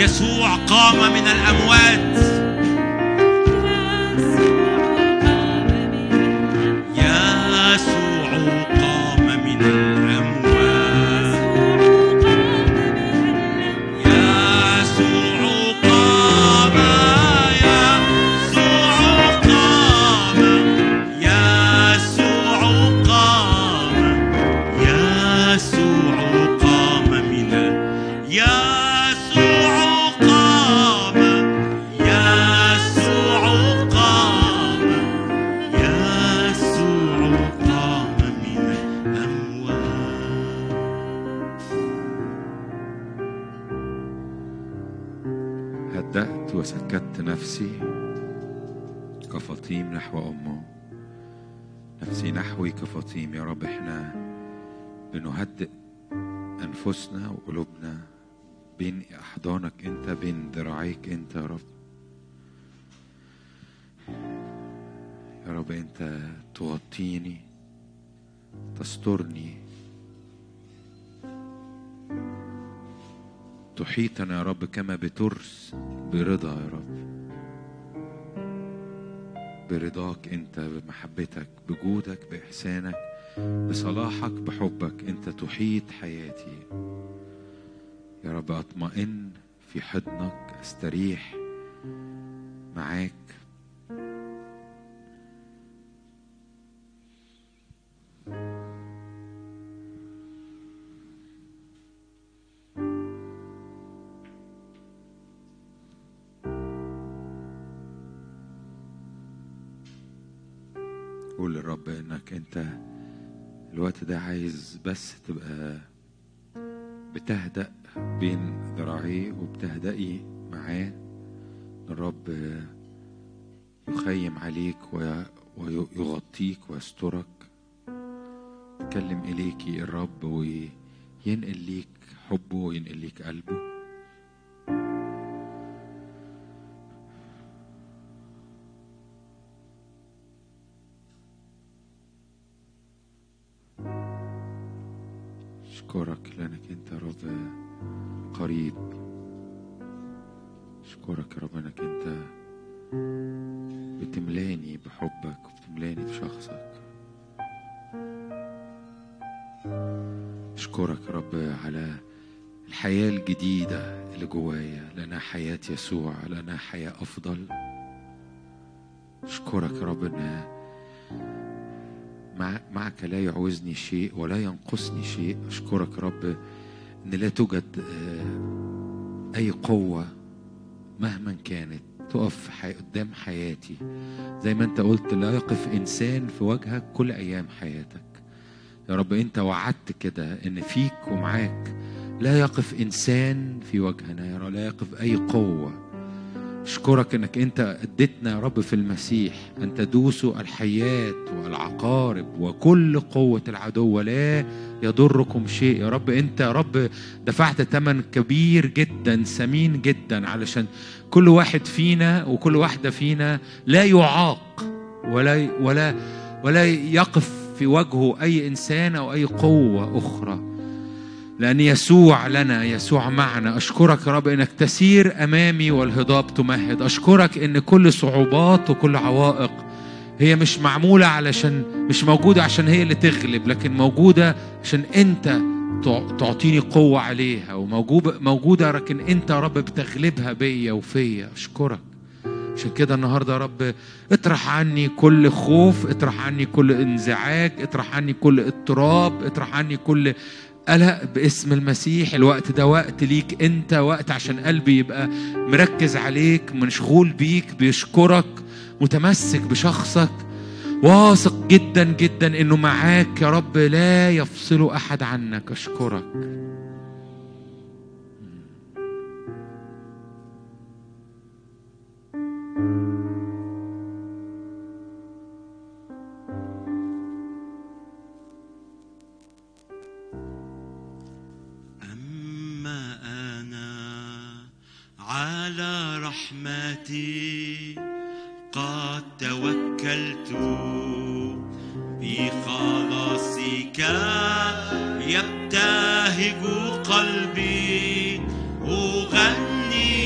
يسوع قام من الأموات يسوع قام من الأموات يسوع قام يسوع قام يسوع قام يسوع قام من ال- يسوع قام يسوع قام يسوع قام من الأموات هدأت وسكت نفسي كفطيم نحو أمه نفسي نحوي كفطيم يا رب احنا بنهدئ أنفسنا وقلوبنا بين أحضانك أنت بين ذراعيك أنت يا رب يا رب أنت تغطيني تسترني تحيطنا يا رب كما بترس برضا يا رب برضاك انت بمحبتك بجودك باحسانك بصلاحك بحبك انت تحيط حياتي يا رب اطمئن في حضنك استريح معاك قول للرب انك انت الوقت ده عايز بس تبقى بتهدأ بين ذراعيه وبتهدئي معاه الرب يخيم عليك وي- ويغطيك ويسترك يتكلم إليكي الرب وينقل ليك حبه وينقل ليك قلبه أشكرك لأنك أنت رب قريب أشكرك يا رب أنك أنت بتملاني بحبك وبتملاني بشخصك أشكرك يا رب على الحياة الجديدة اللي جوايا لأنها حياة يسوع لأنها حياة أفضل أشكرك يا رب أن مع معك لا يعوزني شيء ولا ينقصني شيء أشكرك يا رب أن لا توجد آه، أي قوة مهما كانت تقف في حي... قدام حياتي زي ما أنت قلت لا يقف إنسان في وجهك كل أيام حياتك يا رب أنت وعدت كده أن فيك ومعاك لا يقف إنسان في وجهنا يا رب لا يقف أي قوة أشكرك أنك أنت أديتنا يا رب في المسيح أن تدوسوا الحيات والعقارب وكل قوة العدو ولا يضركم شيء يا رب أنت يا رب دفعت ثمن كبير جدا ثمين جدا علشان كل واحد فينا وكل واحدة فينا لا يعاق ولا ولا ولا يقف في وجهه أي إنسان أو أي قوة أخرى لأن يسوع لنا يسوع معنا أشكرك يا رب إنك تسير أمامي والهضاب تمهد أشكرك إن كل صعوبات وكل عوائق هي مش معمولة علشان مش موجودة عشان هي اللي تغلب لكن موجودة عشان أنت تع- تعطيني قوة عليها وموجودة موجودة لكن أنت يا رب بتغلبها بيا وفيا أشكرك عشان كده النهارده يا رب اطرح عني كل خوف اطرح عني كل انزعاج اطرح عني كل اضطراب اطرح عني كل قلق باسم المسيح الوقت ده وقت ليك انت وقت عشان قلبي يبقى مركز عليك مشغول بيك بيشكرك متمسك بشخصك واثق جدا جدا انه معاك يا رب لا يفصل احد عنك اشكرك أما أنا على رحمتي قد توكلت بخلاصك يبتهج قلبي أغني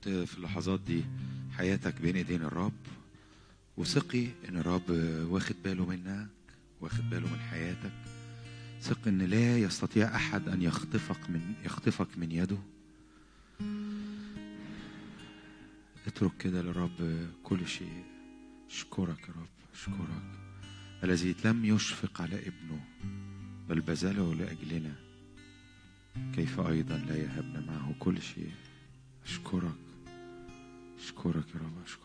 حط في اللحظات دي حياتك بين ايدين الرب وثقي ان الرب واخد باله منك واخد باله من حياتك ثق ان لا يستطيع احد ان يخطفك من يخطفك من يده اترك كده للرب كل شيء اشكرك يا رب اشكرك الذي لم يشفق على ابنه بل بذله لاجلنا كيف ايضا لا يهبنا معه كل شيء اشكرك اشكرك يا رب اشكرك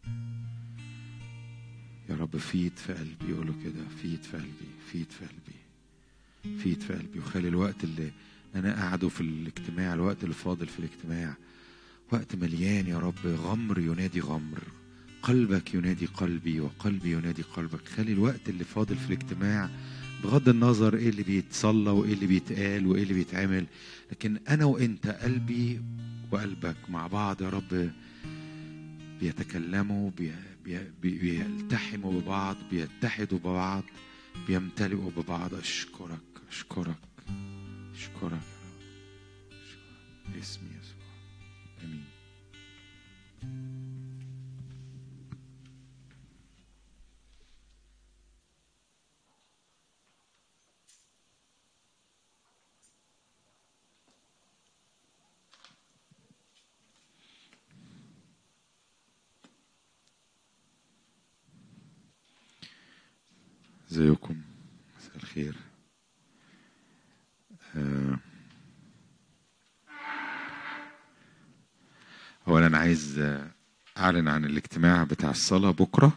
يا رب فيد في قلبي يقولوا كده فيد في قلبي فيد في قلبي فيد في قلبي وخلي الوقت اللي انا قاعده في الاجتماع الوقت اللي فاضل في الاجتماع وقت مليان يا رب غمر ينادي غمر قلبك ينادي قلبي وقلبي ينادي قلبك خلي الوقت اللي فاضل في الاجتماع بغض النظر ايه اللي بيتصلى وايه اللي بيتقال وايه اللي بيتعمل لكن انا وانت قلبي وقلبك مع بعض يا رب بيتكلموا بي بي بي بيلتحموا ببعض بيتحدوا ببعض بيمتلئوا ببعض اشكرك اشكرك اشكرك يا رب اشكرك باسم يسوع امين ازيكم مساء الخير آه، اولا عايز آه، اعلن عن الاجتماع بتاع الصلاه بكره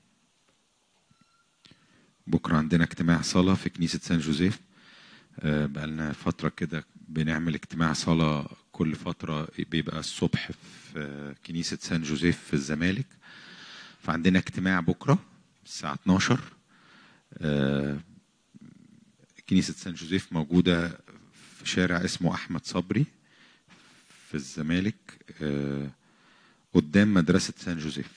بكره عندنا اجتماع صلاه في كنيسه سان جوزيف آه، بقالنا فتره كده بنعمل اجتماع صلاه كل فتره بيبقى الصبح في آه، كنيسه سان جوزيف في الزمالك فعندنا اجتماع بكره الساعه 12 آه، كنيسة سان جوزيف موجودة في شارع اسمه أحمد صبري في الزمالك آه، قدام مدرسة سان جوزيف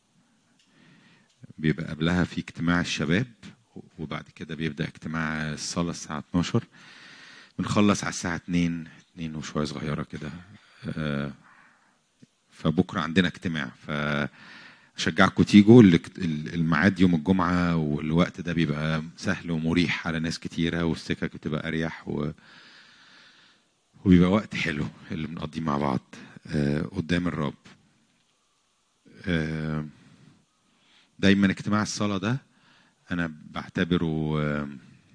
بيبقى قبلها في اجتماع الشباب وبعد كده بيبدأ اجتماع الصلاة الساعة 12 بنخلص على الساعة 2 2 وشوية صغيرة كده آه، فبكرة عندنا اجتماع ف اشجعكم تيجوا الاك- ال- الميعاد يوم الجمعه والوقت ده بيبقى سهل ومريح على ناس كتيره والسكك بتبقى اريح و... وبيبقى وقت حلو اللي بنقضيه مع بعض آه، قدام الرب آه، دايما اجتماع الصلاه ده انا بعتبره آه،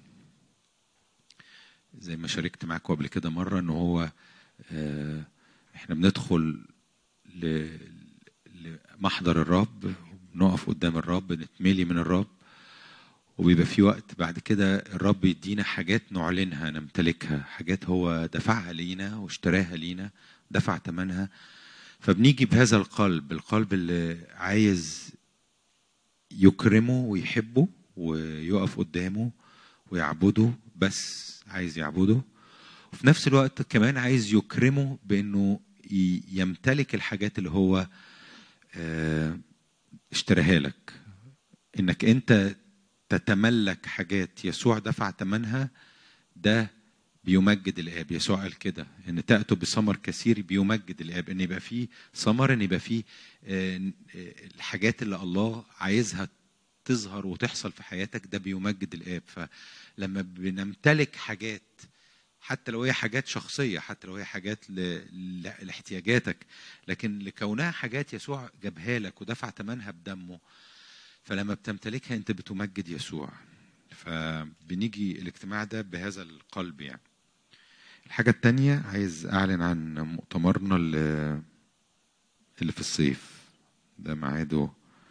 زي ما شاركت معاكم قبل كده مره ان هو آه، احنا بندخل ل... لمحضر الرب نقف قدام الرب نتملي من الرب وبيبقى في وقت بعد كده الرب يدينا حاجات نعلنها نمتلكها حاجات هو دفعها لينا واشتراها لينا دفع ثمنها فبنيجي بهذا القلب القلب اللي عايز يكرمه ويحبه ويقف قدامه ويعبده بس عايز يعبده وفي نفس الوقت كمان عايز يكرمه بانه ي- يمتلك الحاجات اللي هو آه، اشتراها لك انك انت تتملك حاجات يسوع دفع ثمنها ده بيمجد الاب يسوع قال كده ان تاتوا بثمر كثير بيمجد الاب ان يبقى فيه ثمر ان يبقى فيه آه، آه، الحاجات اللي الله عايزها تظهر وتحصل في حياتك ده بيمجد الاب فلما بنمتلك حاجات حتى لو هي حاجات شخصية حتى لو هي حاجات ل... ل... لاحتياجاتك لكن لكونها حاجات يسوع جابها لك ودفع ثمنها بدمه فلما بتمتلكها انت بتمجد يسوع فبنيجي الاجتماع ده بهذا القلب يعني الحاجة التانية عايز أعلن عن مؤتمرنا اللي, اللي في الصيف ده ميعاده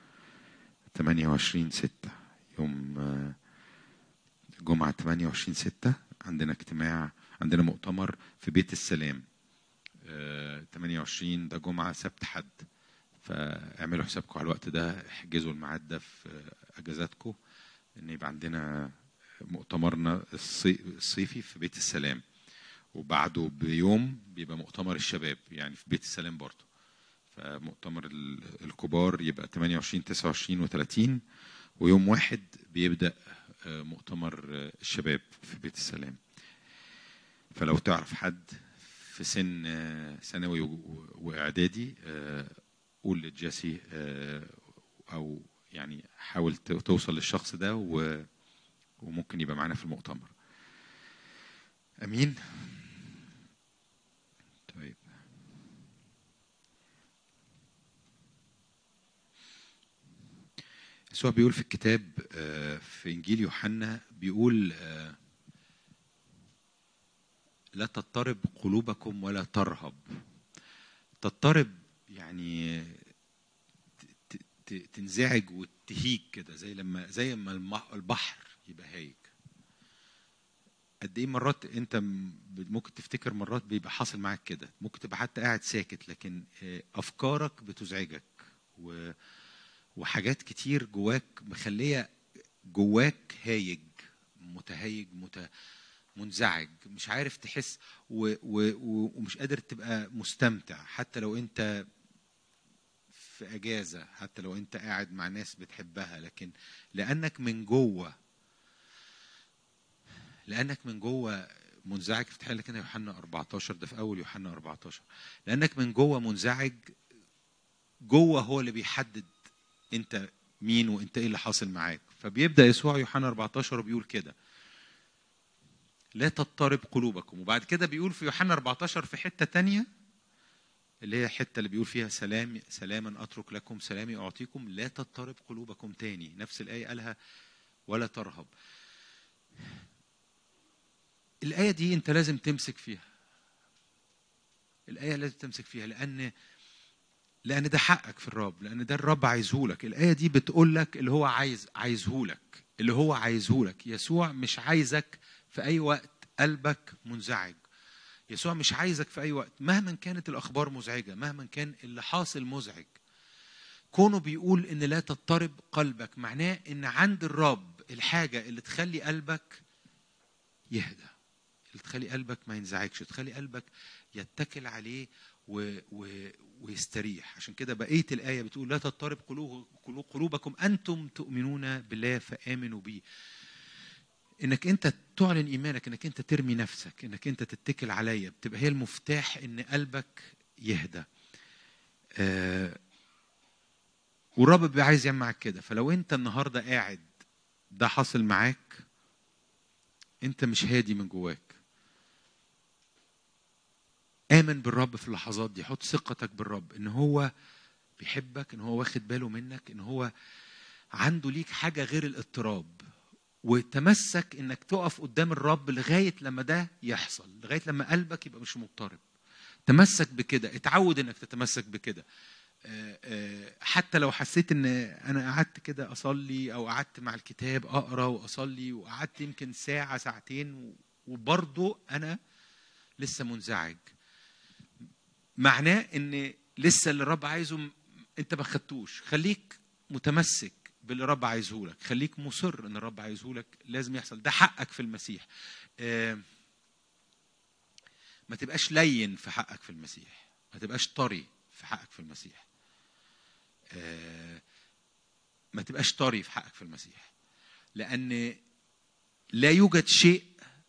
28 ستة يوم آه، جمعة 28 ستة عندنا اجتماع عندنا مؤتمر في بيت السلام آه، 28 ده جمعة سبت حد فاعملوا حسابكم على الوقت ده احجزوا الميعاد ده في آه، اجازاتكم ان يبقى عندنا مؤتمرنا الصي- الصيفي في بيت السلام وبعده بيوم بيبقى مؤتمر الشباب يعني في بيت السلام برضه فمؤتمر ال- الكبار يبقى 28 29 و30 ويوم واحد بيبدأ آه، مؤتمر آه، الشباب في بيت السلام فلو تعرف حد في سن آه، ثانوي و- و- واعدادي آه، قول لجيسي آه، او يعني حاول ت- توصل للشخص ده و- وممكن يبقى معانا في المؤتمر امين طيب يسوع بيقول في الكتاب آه، في انجيل يوحنا بيقول آه، لا تضطرب قلوبكم ولا ترهب تضطرب يعني ت- ت- ت- تنزعج وتهيج كده زي لما زي ما الم- البحر يبقى هايج قد ايه مرات انت م- ممكن تفتكر مرات بيبقى حاصل معاك كده ممكن تبقى حتى قاعد ساكت لكن آه، افكارك بتزعجك و وحاجات كتير جواك مخليه جواك هايج متهيج مت منزعج مش عارف تحس و و و ومش قادر تبقى مستمتع حتى لو انت في اجازه حتى لو انت قاعد مع ناس بتحبها لكن لانك من جوه لانك من جوه منزعج افتح لك هنا يوحنا 14 ده في اول يوحنا 14 لانك من جوه منزعج جوه هو اللي بيحدد انت مين وانت ايه اللي حاصل معاك فبيبدا يسوع يوحنا 14 وبيقول كده لا تضطرب قلوبكم وبعد كده بيقول في يوحنا 14 في حته تانية اللي هي الحته اللي بيقول فيها سلام سلاما اترك لكم سلامي اعطيكم لا تضطرب قلوبكم تاني نفس الايه قالها ولا ترهب الايه دي انت لازم تمسك فيها الايه لازم تمسك فيها لان لان ده حقك في الرب لان ده الرب عايزه لك الايه دي بتقول لك اللي هو عايز عايزه لك اللي هو عايزه لك يسوع مش عايزك في اي وقت قلبك منزعج يسوع مش عايزك في اي وقت مهما كانت الاخبار مزعجه مهما كان اللي حاصل مزعج كونه بيقول ان لا تضطرب قلبك معناه ان عند الرب الحاجه اللي تخلي قلبك يهدى اللي تخلي قلبك ما ينزعجش تخلي قلبك يتكل عليه و... و... ويستريح عشان كده بقيه الايه بتقول لا تضطرب قلوب قلوب- قلوبكم انتم تؤمنون بالله فامنوا بي انك انت تعلن ايمانك انك انت ترمي نفسك انك انت تتكل عليا بتبقى هي المفتاح ان قلبك يهدى آه والرب بيبقى عايز يعمل معاك كده فلو انت النهارده قاعد ده حاصل معاك انت مش هادي من جواك آمن بالرب في اللحظات دي حط ثقتك بالرب إن هو بيحبك إن هو واخد باله منك إن هو عنده ليك حاجة غير الاضطراب وتمسك إنك تقف قدام الرب لغاية لما ده يحصل لغاية لما قلبك يبقى مش مضطرب تمسك بكده اتعود إنك تتمسك بكده آه، آه، حتى لو حسيت ان انا قعدت كده اصلي او قعدت مع الكتاب اقرا واصلي وقعدت يمكن ساعه ساعتين وبرضه انا لسه منزعج معناه ان لسه اللي الرب عايزه م- انت ما خدتوش خليك متمسك باللي الرب عايزه لك خليك مصر ان الرب عايزه لك لازم يحصل ده حقك في المسيح آه، ما تبقاش لين في حقك في المسيح ما تبقاش طري في حقك في المسيح آه، ما تبقاش طري في حقك في المسيح لان لا يوجد شيء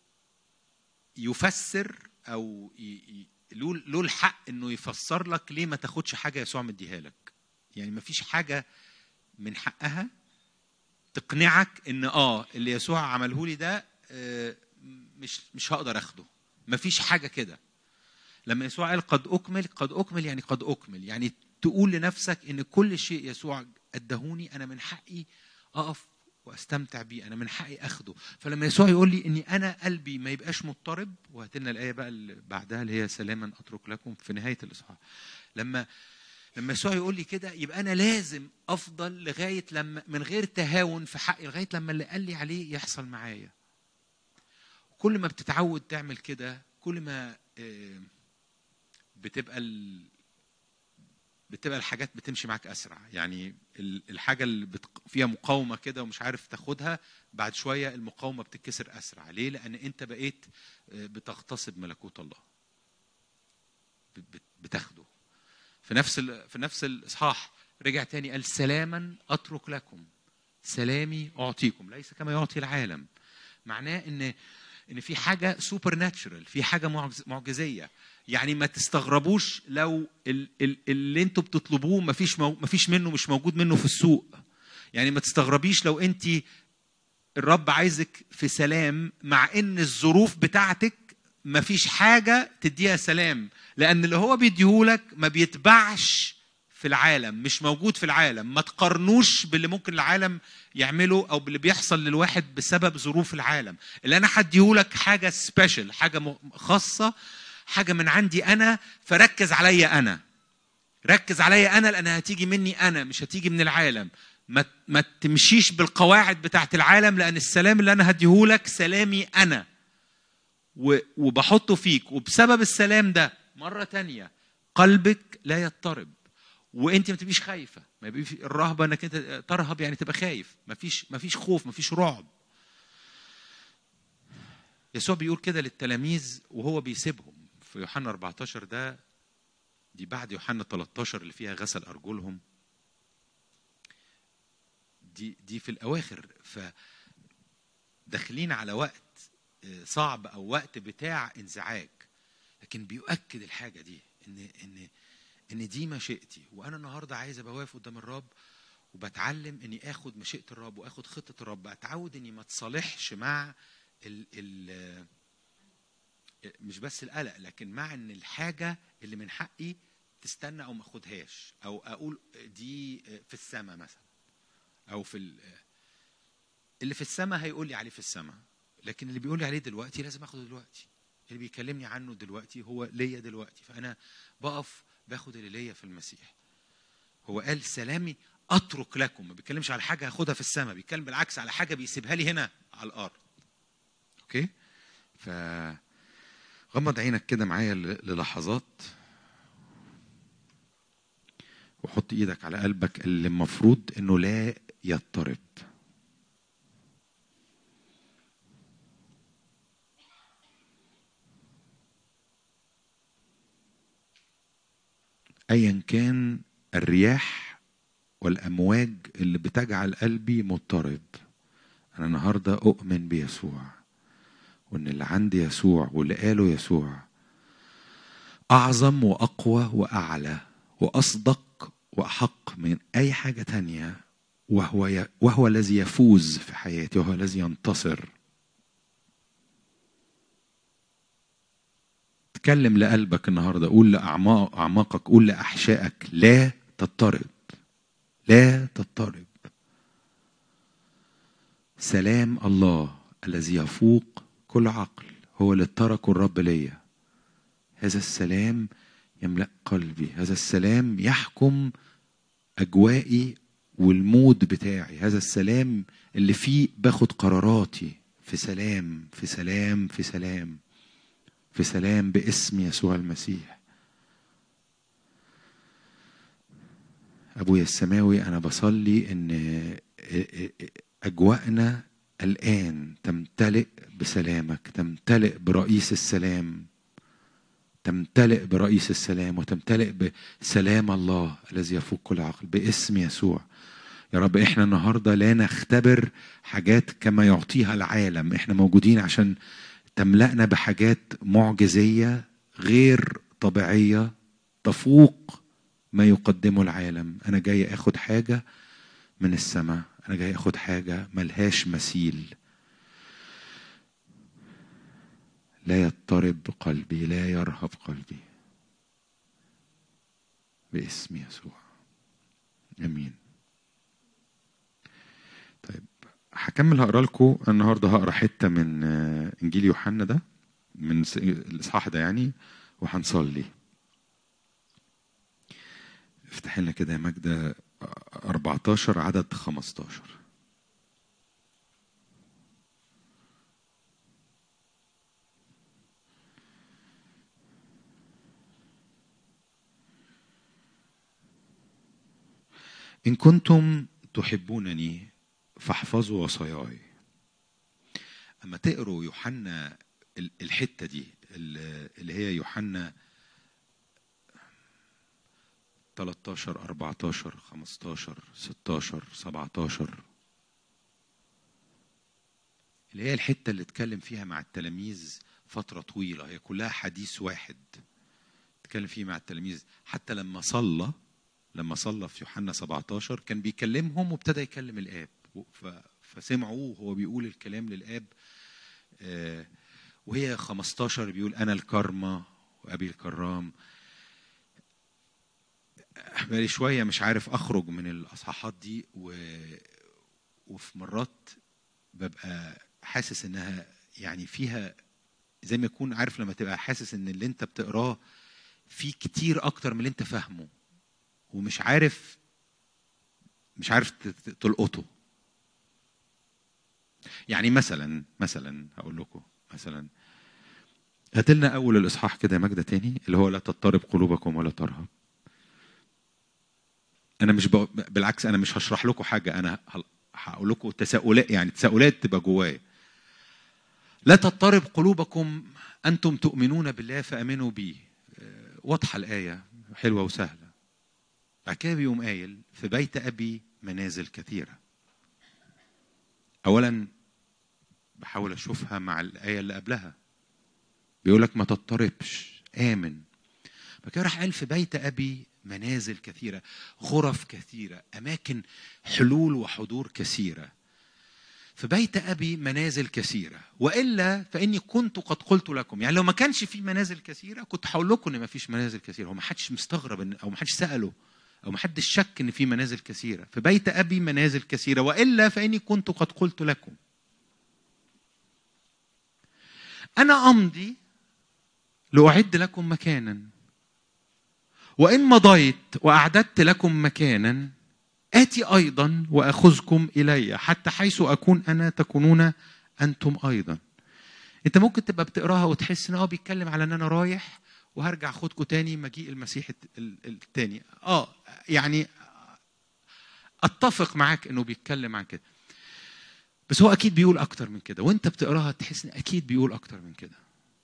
يفسر او ي- ي- له له الحق انه يفسر لك ليه ما تاخدش حاجه يسوع مديها لك يعني ما فيش حاجه من حقها تقنعك ان اه اللي يسوع عمله لي ده آه، مش مش هقدر اخده ما فيش حاجه كده لما يسوع قال قد اكمل قد اكمل يعني قد اكمل يعني تقول لنفسك ان كل شيء يسوع ادهوني انا من حقي اقف واستمتع بيه انا من حقي اخده فلما يسوع يقول لي اني انا قلبي ما يبقاش مضطرب وهات لنا الايه بقى اللي بعدها اللي هي سلاما اترك لكم في نهايه الاصحاح لما لما يسوع يقول لي كده يبقى انا لازم افضل لغايه لما من غير تهاون في حقي لغايه لما اللي قال لي عليه يحصل معايا كل ما بتتعود تعمل كده كل ما آه، بتبقى ال... بتبقى الحاجات بتمشي معاك اسرع يعني ال- الحاجه اللي بت... فيها مقاومه كده ومش عارف تاخدها بعد شويه المقاومه بتتكسر اسرع ليه لان انت بقيت آه، بتغتصب ملكوت الله بت- بت- بتاخده في نفس ال... في نفس الاصحاح رجع تاني قال سلاما اترك لكم سلامي اعطيكم ليس كما يعطي العالم معناه ان ان في حاجه سوبر ناتشرال في حاجه معجز- معجزيه يعني ما تستغربوش لو ال- ال- اللي انتوا بتطلبوه ما فيش مو ما فيش منه مش موجود منه في السوق يعني ما تستغربيش لو انت الرب عايزك في سلام مع ان الظروف بتاعتك ما فيش حاجه تديها سلام لان اللي هو بيديهولك ما بيتباعش في العالم مش موجود في العالم ما تقارنوش باللي ممكن العالم يعمله او باللي بيحصل للواحد بسبب ظروف العالم اللي انا هديهولك حاجه سبيشال حاجه م- خاصه حاجه من عندي انا فركز عليا انا ركز عليا انا لانها هتيجي مني انا مش هتيجي من العالم ما ما تمشيش بالقواعد بتاعت العالم لان السلام اللي انا هديهولك سلامي انا و- وبحطه فيك وبسبب السلام ده مره تانية قلبك لا يضطرب وانت ما تبقيش خايفه ما يبقى في الرهبه انك انت ترهب يعني تبقى خايف ما فيش ما فيش خوف ما فيش رعب يسوع بيقول كده للتلاميذ وهو بيسيبهم في يوحنا 14 ده دي بعد يوحنا 13 اللي فيها غسل ارجلهم دي دي في الاواخر ف داخلين على وقت آه، صعب او وقت بتاع انزعاج لكن بيؤكد الحاجه دي ان ان ان دي مشيئتي وانا النهارده عايز ابقى واقف قدام الرب وبتعلم اني اخد مشيئه الرب واخد خطه الرب اتعود اني ما اتصالحش مع ال ال مش بس القلق لكن مع ان الحاجه اللي من حقي تستنى او ما اخدهاش او اقول دي في السماء مثلا او في ال- اللي في السماء هيقول لي عليه في السماء لكن اللي بيقول لي عليه دلوقتي لازم اخده دلوقتي اللي بيكلمني عنه دلوقتي هو ليا دلوقتي فانا بقف باخد اللي ليا في المسيح هو قال سلامي اترك لكم ما بيتكلمش على حاجه هاخدها في السماء بيتكلم بالعكس على حاجه بيسيبها لي هنا على الارض اوكي ف غمض عينك كده معايا ل- للحظات وحط ايدك على قلبك اللي المفروض انه لا يضطرب ايا كان الرياح والامواج اللي بتجعل قلبي مضطرب انا النهارده اؤمن بيسوع وان اللي عند يسوع واللي قاله يسوع اعظم واقوى واعلى واصدق واحق من اي حاجه تانية وهو ي... وهو الذي يفوز في حياتي وهو الذي ينتصر تكلم لقلبك النهارده قول لاعماق اعماقك قول لاحشائك لا تضطرب لا تضطرب سلام الله الذي يفوق كل عقل هو اللي تركه الرب ليا هذا السلام يملأ قلبي هذا السلام يحكم أجوائي والمود بتاعي هذا السلام اللي فيه باخد قراراتي في سلام في سلام في سلام في سلام باسم يسوع المسيح أبويا السماوي أنا بصلي إن أجواءنا الآن تمتلئ بسلامك تمتلئ برئيس السلام تمتلئ برئيس السلام وتمتلئ بسلام الله الذي يفوق كل عقل باسم يسوع يا رب احنا النهارده لا نختبر حاجات كما يعطيها العالم احنا موجودين عشان تملأنا بحاجات معجزية غير طبيعية تفوق ما يقدمه العالم انا جاي اخد حاجة من السماء انا جاي اخد حاجة ملهاش مثيل لا يضطرب قلبي لا يرهب قلبي باسم يسوع امين طيب هكمل هقرا لكم النهارده هقرا حته من آه، انجيل يوحنا ده من س- الاصحاح ده يعني وهنصلي افتح لنا كده يا ماجدة 14 عدد 15 إن كنتم تحبونني فاحفظوا وصاياي أما تقروا يوحنا ال- الحتة دي ال- اللي هي يوحنا 13 14 15 16 17 اللي هي الحته اللي اتكلم فيها مع التلاميذ فتره طويله هي كلها حديث واحد اتكلم فيه مع التلاميذ حتى لما صلى لما صلى في يوحنا 17 كان بيكلمهم وابتدى يكلم الاب ف- فسمعوه وهو بيقول الكلام للاب آه، وهي 15 بيقول انا الكرمه وابي الكرام بقالي شويه مش عارف اخرج من الاصحاحات دي و... وفي مرات ببقى حاسس انها يعني فيها زي ما يكون عارف لما تبقى حاسس ان اللي انت بتقراه فيه كتير اكتر من اللي انت فاهمه ومش عارف مش عارف ت- ت- تلقطه يعني مثلا مثلا هقول لكم مثلا هات لنا اول الاصحاح كده يا ماجده تاني اللي هو لا تضطرب قلوبكم ولا ترهب انا مش بق... بالعكس انا مش هشرح لكم حاجه انا هل- هقول لكم تساؤلات يعني تساؤلات تبقى جوايا لا تضطرب قلوبكم انتم تؤمنون بالله فامنوا بي آه، واضحه الايه حلوه وسهله بعد كده بيقوم قايل في بيت ابي منازل كثيره اولا بحاول اشوفها مع الايه اللي قبلها بيقول لك ما تضطربش امن فكده راح قال في بيت ابي منازل كثيره غرف كثيره اماكن حلول وحضور كثيره في بيت ابي منازل كثيره والا فاني كنت قد قلت لكم يعني لو ما كانش في منازل كثيره كنت هقول لكم ان ما فيش منازل كثيره هو ما حدش مستغرب إن او ما حدش ساله او ما حدش شك ان في منازل كثيره في بيت ابي منازل كثيره والا فاني كنت قد قلت لكم انا امضي لاعد لكم مكانا وان مضيت واعددت لكم مكانا اتي ايضا واخذكم الي حتى حيث اكون انا تكونون انتم ايضا انت ممكن تبقى بتقراها وتحس ان هو بيتكلم على ان انا رايح وهرجع اخدكم تاني مجيء المسيح الت- ال- التاني اه يعني اتفق معاك انه بيتكلم عن كده بس هو اكيد بيقول اكتر من كده وانت بتقراها تحس ان اكيد بيقول اكتر من كده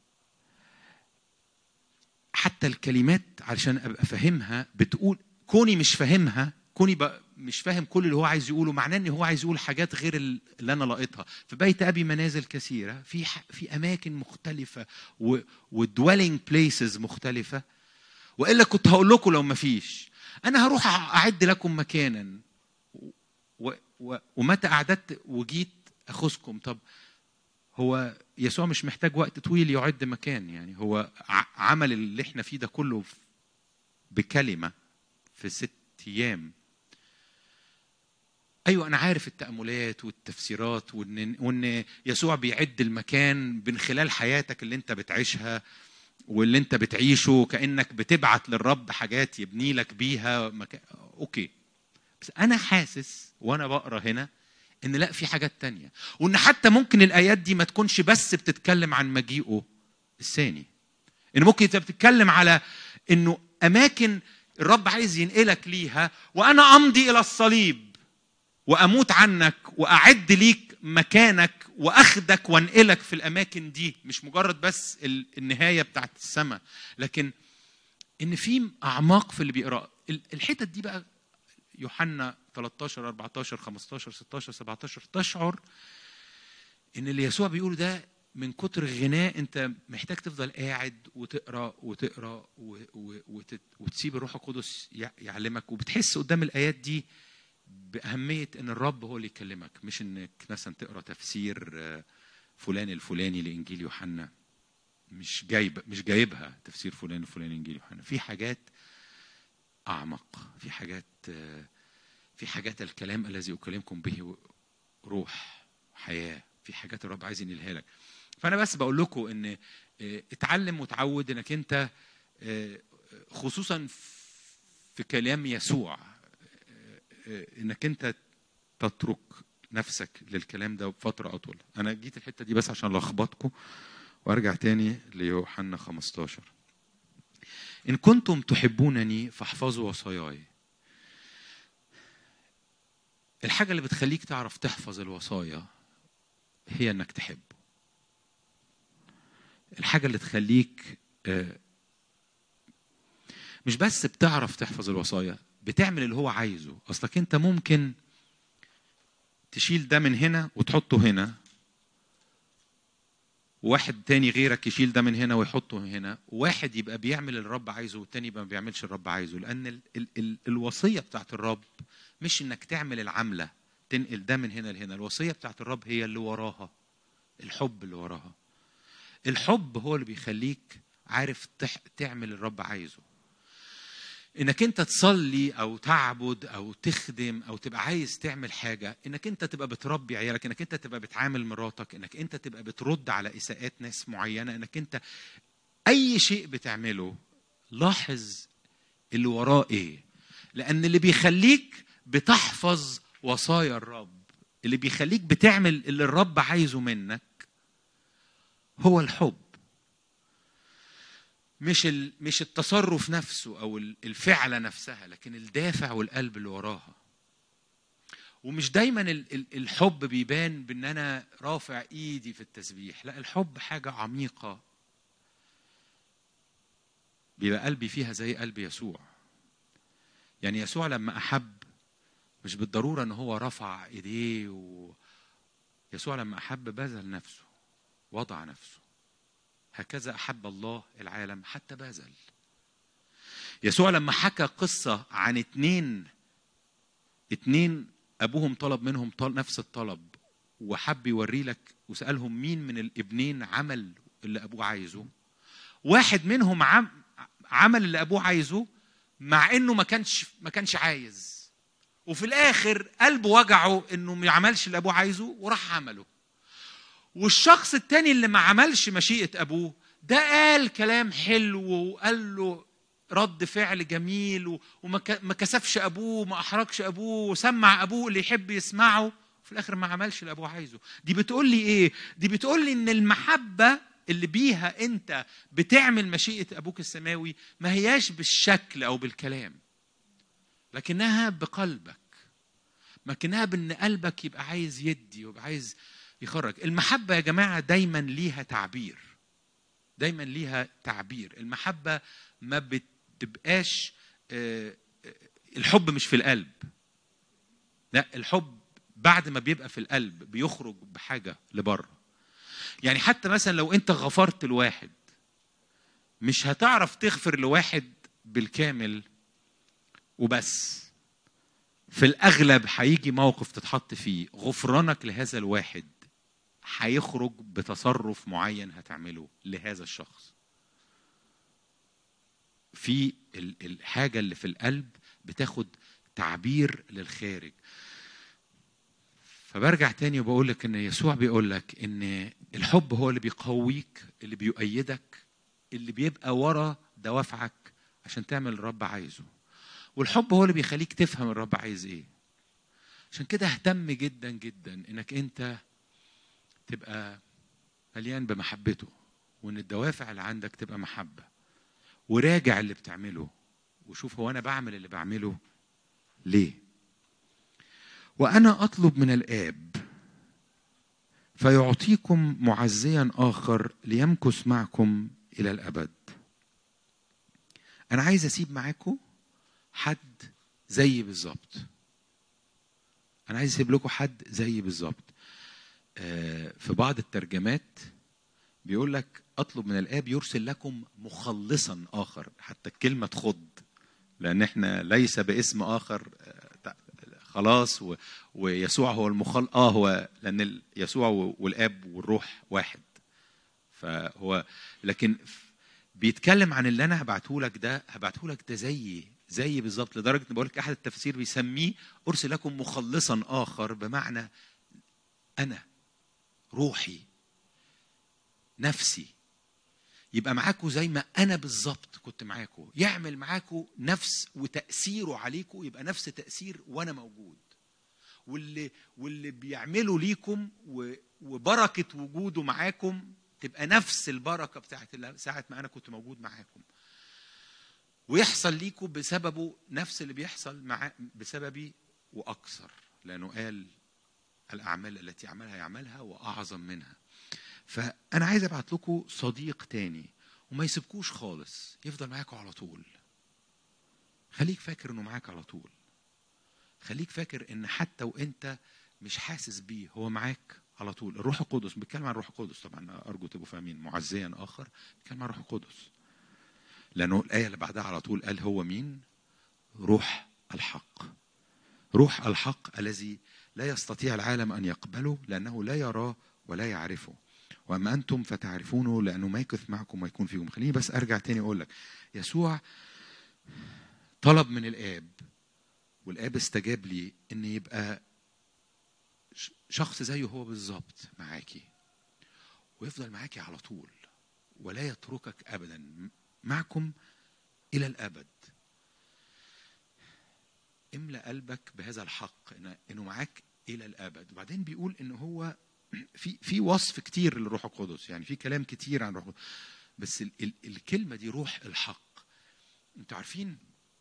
حتى الكلمات علشان ابقى فاهمها بتقول كوني مش فاهمها كوني بقى مش فاهم كل اللي هو عايز يقوله معناه ان هو عايز يقول حاجات غير ال- اللي انا لاقطها في بيت ابي منازل كثيره في ح- في اماكن مختلفه و ودويلنج بليسز مختلفه والا كنت هقول لكم لو ما فيش انا هروح أع- اعد لكم مكانا و و ومتى اعددت وجيت اخذكم طب هو يسوع مش محتاج وقت طويل يعد مكان يعني هو ع- عمل اللي احنا فيه ده كله في- بكلمه في ست ايام ايوه انا عارف التاملات والتفسيرات وان وان يسوع بيعد المكان من خلال حياتك اللي انت بتعيشها واللي انت بتعيشه كانك بتبعت للرب حاجات يبني لك بيها مكان اوكي بس انا حاسس وانا بقرا هنا ان لا في حاجات تانية وان حتى ممكن الايات دي ما تكونش بس بتتكلم عن مجيئه الثاني ان ممكن تبقى بتتكلم على انه اماكن الرب عايز ينقلك ليها وانا امضي الى الصليب واموت عنك واعد ليك مكانك واخدك وانقلك في الاماكن دي مش مجرد بس ال- النهايه بتاعت السماء لكن ان في اعماق في اللي بيقرا ال- الحتت دي بقى يوحنا 13 14 15 16 17 تشعر ان اللي يسوع بيقوله ده من كتر غناء انت محتاج تفضل قاعد وتقرا وتقرا و- و- وت- وتسيب الروح القدس يع- يعلمك وبتحس قدام الايات دي باهميه ان الرب هو اللي يكلمك مش انك مثلا تقرا تفسير آه، فلان الفلاني لانجيل يوحنا مش جايب مش جايبها تفسير فلان الفلاني لانجيل يوحنا في حاجات اعمق في حاجات آه، في حاجات الكلام الذي اكلمكم به روح حياه في حاجات الرب عايز ينقلها لك فانا بس بقول لكم ان آه، اتعلم وتعود انك انت آه، خصوصا في كلام يسوع آه، آه، انك انت تترك نفسك للكلام ده بفتره اطول انا جيت الحته دي بس عشان لخبطكم وارجع تاني ليوحنا 15 ان كنتم تحبونني فاحفظوا وصاياي الحاجه اللي بتخليك تعرف تحفظ الوصايا هي انك تحبه الحاجه اللي تخليك آه، مش بس بتعرف تحفظ الوصايا بتعمل اللي هو عايزه اصلك انت ممكن تشيل ده من هنا وتحطه هنا وواحد تاني غيرك يشيل ده من هنا ويحطه من هنا وواحد يبقى بيعمل اللي الرب عايزه والتاني يبقى ما بيعملش الرب عايزه لان ال ال ال الوصيه بتاعت الرب مش انك تعمل العمله تنقل ده من هنا لهنا الوصيه بتاعت الرب هي اللي وراها الحب اللي وراها الحب هو اللي بيخليك عارف تح تعمل الرب عايزه انك انت تصلي او تعبد او تخدم او تبقى عايز تعمل حاجه انك انت تبقى بتربي عيالك انك انت تبقى بتعامل مراتك انك انت تبقى بترد على اساءات ناس معينه انك انت اي شيء بتعمله لاحظ اللي وراه ايه لان اللي بيخليك بتحفظ وصايا الرب اللي بيخليك بتعمل اللي الرب عايزه منك هو الحب مش ال- مش التصرف نفسه او ال- الفعله نفسها لكن الدافع والقلب اللي وراها ومش دايما ال- ال- الحب بيبان بان انا رافع ايدي في التسبيح لا الحب حاجه عميقه بيبقى قلبي فيها زي قلب يسوع يعني يسوع لما احب مش بالضروره ان هو رفع ايديه و... يسوع لما احب بذل نفسه وضع نفسه هكذا احب الله العالم حتى بذل يسوع لما حكى قصه عن اتنين اتنين ابوهم طلب منهم طل نفس الطلب وحب يوري لك وسالهم مين من الابنين عمل اللي ابوه عايزه واحد منهم عم عمل اللي ابوه عايزه مع انه ما كانش ما كانش عايز وفي الاخر قلبه وجعه انه ما عملش اللي ابوه عايزه وراح عمله والشخص التاني اللي ما عملش مشيئة أبوه ده قال كلام حلو وقال له رد فعل جميل و- وما ك- ما كسفش أبوه وما أحرجش أبوه وسمع أبوه اللي يحب يسمعه في الآخر ما عملش اللي أبوه عايزه دي بتقول لي إيه؟ دي بتقول لي إن المحبة اللي بيها أنت بتعمل مشيئة أبوك السماوي ما هياش بالشكل أو بالكلام لكنها بقلبك لكنها بان قلبك يبقى عايز يدي ويبقى عايز يخرج المحبة يا جماعة دايما ليها تعبير دايما ليها تعبير المحبة ما بتبقاش آه، آه، الحب مش في القلب لا الحب بعد ما بيبقى في القلب بيخرج بحاجة لبره يعني حتى مثلا لو انت غفرت لواحد مش هتعرف تغفر لواحد بالكامل وبس في الاغلب هيجي موقف تتحط فيه غفرانك لهذا الواحد هيخرج بتصرف معين هتعمله لهذا الشخص في ال- الحاجه اللي في القلب بتاخد تعبير للخارج فبرجع تاني وبقول لك ان يسوع بيقول لك ان الحب هو اللي بيقويك اللي بيؤيدك اللي بيبقى ورا دوافعك عشان تعمل الرب عايزه والحب هو اللي بيخليك تفهم الرب عايز ايه عشان كده اهتم جدا جدا انك انت تبقى مليان بمحبته وان الدوافع اللي عندك تبقى محبه وراجع اللي بتعمله وشوف هو انا بعمل اللي بعمله ليه وانا اطلب من الاب فيعطيكم معزيا اخر ليمكث معكم الى الابد انا عايز اسيب معاكم حد زي بالظبط انا عايز اسيب لكم حد زي بالظبط آه، في بعض الترجمات بيقول لك اطلب من الاب يرسل لكم مخلصا اخر حتى الكلمه تخض لان احنا ليس باسم اخر آه، تع- خلاص و- ويسوع هو المخل اه هو لان ال- يسوع و- والاب والروح واحد فهو لكن بيتكلم عن اللي انا هبعته لك ده هبعته لك ده زي زي بالظبط لدرجه ان بقول لك احد التفسير بيسميه ارسل لكم مخلصا اخر بمعنى انا روحي نفسي يبقى معاكم زي ما انا بالظبط كنت معاكم يعمل معاكم نفس وتاثيره عليكم يبقى نفس تاثير وانا موجود واللي واللي بيعمله ليكم و- وبركه وجوده معاكم تبقى نفس البركه بتاعت اللي ساعه ما انا كنت موجود معاكم ويحصل ليكم بسببه نفس اللي بيحصل مع بسببي واكثر لانه قال الاعمال التي يعملها يعملها واعظم منها فانا عايز ابعت لكم صديق تاني وما يسيبكوش خالص يفضل معاكم على طول خليك فاكر انه معاك على طول خليك فاكر ان حتى وانت مش حاسس بيه هو معاك على طول الروح القدس بيتكلم عن الروح القدس طبعا ارجو تبقوا فاهمين معزيا اخر بيتكلم عن الروح القدس لانه الايه اللي بعدها على طول قال هو مين روح الحق روح الحق الذي لا يستطيع العالم ان يقبله لانه لا يراه ولا يعرفه واما انتم فتعرفونه لانه ما يكث معكم ويكون فيكم خليني بس ارجع تاني اقول لك يسوع طلب من الاب والاب استجاب لي ان يبقى ش- شخص زيه هو بالظبط معاكي ويفضل معاكي على طول ولا يتركك ابدا معكم الى الابد املا قلبك بهذا الحق إن- انه معاك الى الابد وبعدين بيقول ان هو في في وصف كتير للروح القدس يعني في كلام كتير عن الروح القدس بس ال ال الكلمه دي روح الحق انتوا عارفين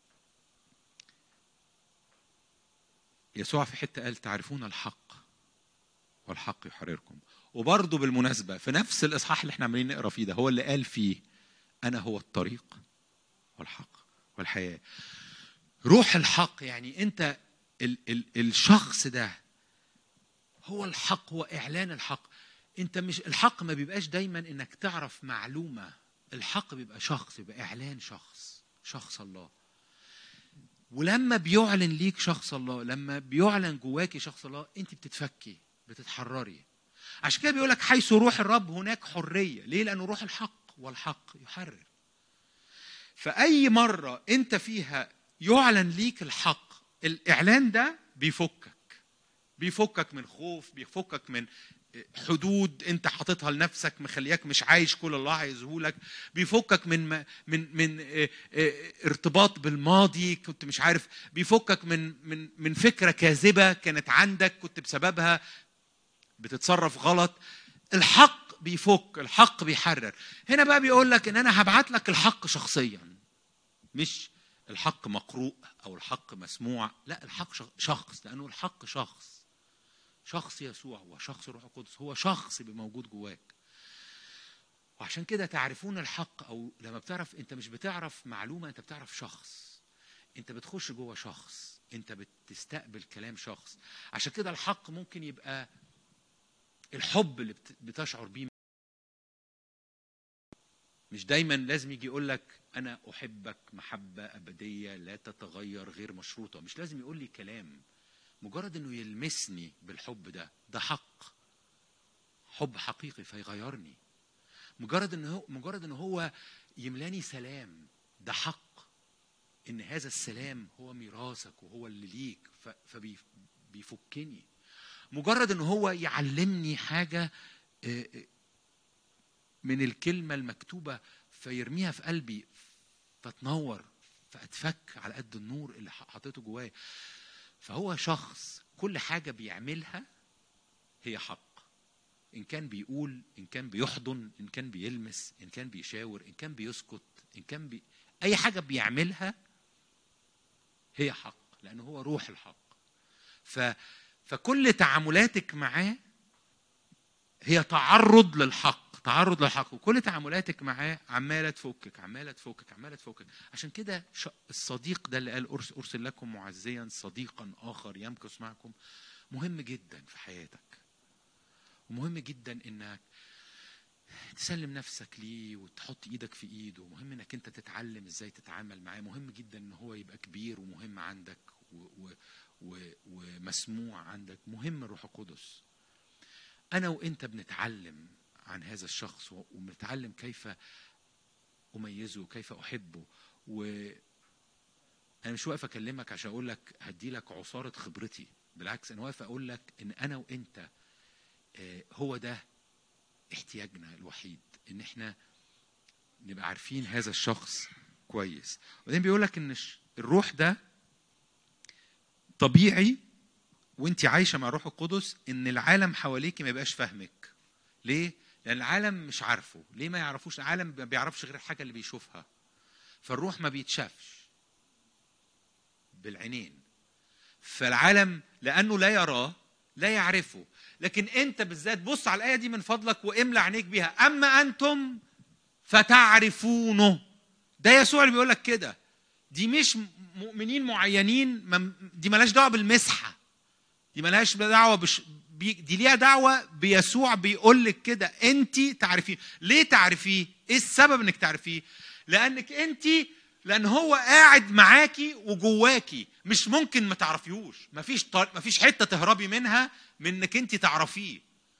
يسوع في حته قال تعرفون الحق والحق يحرركم وبرضه بالمناسبه في نفس الاصحاح اللي احنا عمالين نقرا فيه ده هو اللي قال فيه انا هو الطريق والحق والحياه روح الحق يعني انت ال ال الشخص ده هو الحق هو اعلان الحق انت مش الحق ما بيبقاش دايما انك تعرف معلومه الحق بيبقى شخص بيبقى اعلان شخص شخص الله ولما بيعلن ليك شخص الله لما بيعلن جواكي شخص الله انت بتتفكي بتتحرري عشان كده بيقول لك حيث روح الرب هناك حريه ليه لانه روح الحق والحق يحرر فاي مره انت فيها يعلن ليك الحق الاعلان ده بيفكك بيفكك من خوف بيفكك من حدود انت حاططها لنفسك مخلياك مش عايش كل الله عايزه لك بيفكك من من من اه، اه، ارتباط بالماضي كنت مش عارف بيفكك من من من فكره كاذبه كانت عندك كنت بسببها بتتصرف غلط الحق بيفك الحق بيحرر هنا بقى بيقول لك ان انا هبعت لك الحق شخصيا مش الحق مقروء او الحق مسموع لا الحق شخ- شخص لانه الحق شخص شخص يسوع هو شخص الروح القدس هو شخص موجود جواك وعشان كده تعرفون الحق او لما بتعرف انت مش بتعرف معلومه انت بتعرف شخص انت بتخش جوه شخص انت بتستقبل كلام شخص عشان كده الحق ممكن يبقى الحب اللي بت- بتشعر بيه مش دايما لازم يجي يقول لك انا احبك محبه ابديه لا تتغير غير مشروطه مش لازم يقول لي كلام مجرد انه يلمسني بالحب ده ده حق حب حقيقي فيغيرني مجرد ان هو مجرد ان هو يملاني سلام ده حق ان هذا السلام هو ميراثك وهو اللي ليك فبيفكني مجرد ان هو يعلمني حاجه آه، آه، من الكلمه المكتوبه فيرميها في قلبي فتنور فاتفك على قد النور اللي حطيته جوايا فهو شخص كل حاجه بيعملها هي حق ان كان بيقول ان كان بيحضن ان كان بيلمس ان كان بيشاور ان كان بيسكت ان كان بي... اي حاجه بيعملها هي حق لانه هو روح الحق ف... فكل تعاملاتك معاه هي تعرض للحق تعرض للحق وكل تعاملاتك معاه عماله تفكك عماله تفكك عماله تفكك عشان كده ش- الصديق ده اللي قال أرس- ارسل لكم معزيا صديقا اخر يمكث معكم مهم جدا في حياتك ومهم جدا انك تسلم نفسك ليه وتحط ايدك في ايده مهم انك انت تتعلم ازاي تتعامل معاه مهم جدا ان هو يبقى كبير ومهم عندك و و و ومسموع عندك مهم الروح القدس انا وانت بنتعلم عن هذا الشخص و- وبنتعلم كيف اميزه كيف احبه و انا مش واقف اكلمك عشان اقول لك هدي لك عصاره خبرتي بالعكس انا واقف اقول لك ان انا وانت آه، هو ده احتياجنا الوحيد ان احنا نبقى عارفين هذا الشخص كويس وبعدين بيقول لك ان الش- الروح ده طبيعي وانت عايشه مع الروح القدس ان العالم حواليك ما يبقاش فاهمك ليه لان العالم مش عارفه ليه ما يعرفوش العالم ما بيعرفش غير الحاجه اللي بيشوفها فالروح ما بيتشافش بالعينين فالعالم لانه لا يراه لا يعرفه لكن انت بالذات بص على الايه دي من فضلك واملى عينيك بيها اما انتم فتعرفونه ده يسوع اللي بيقول لك كده دي مش مؤمنين معينين مم- دي ملهاش دعوه بالمسحه دي ملهاش دعوه بش بي دي ليها دعوه بيسوع بيقول لك كده انت تعرفيه ليه تعرفيه ايه السبب انك تعرفيه لانك انت لان هو قاعد معاكي وجواكي مش ممكن ما تعرفيهوش مفيش طر... مفيش حته تهربي منها من انك انت تعرفيه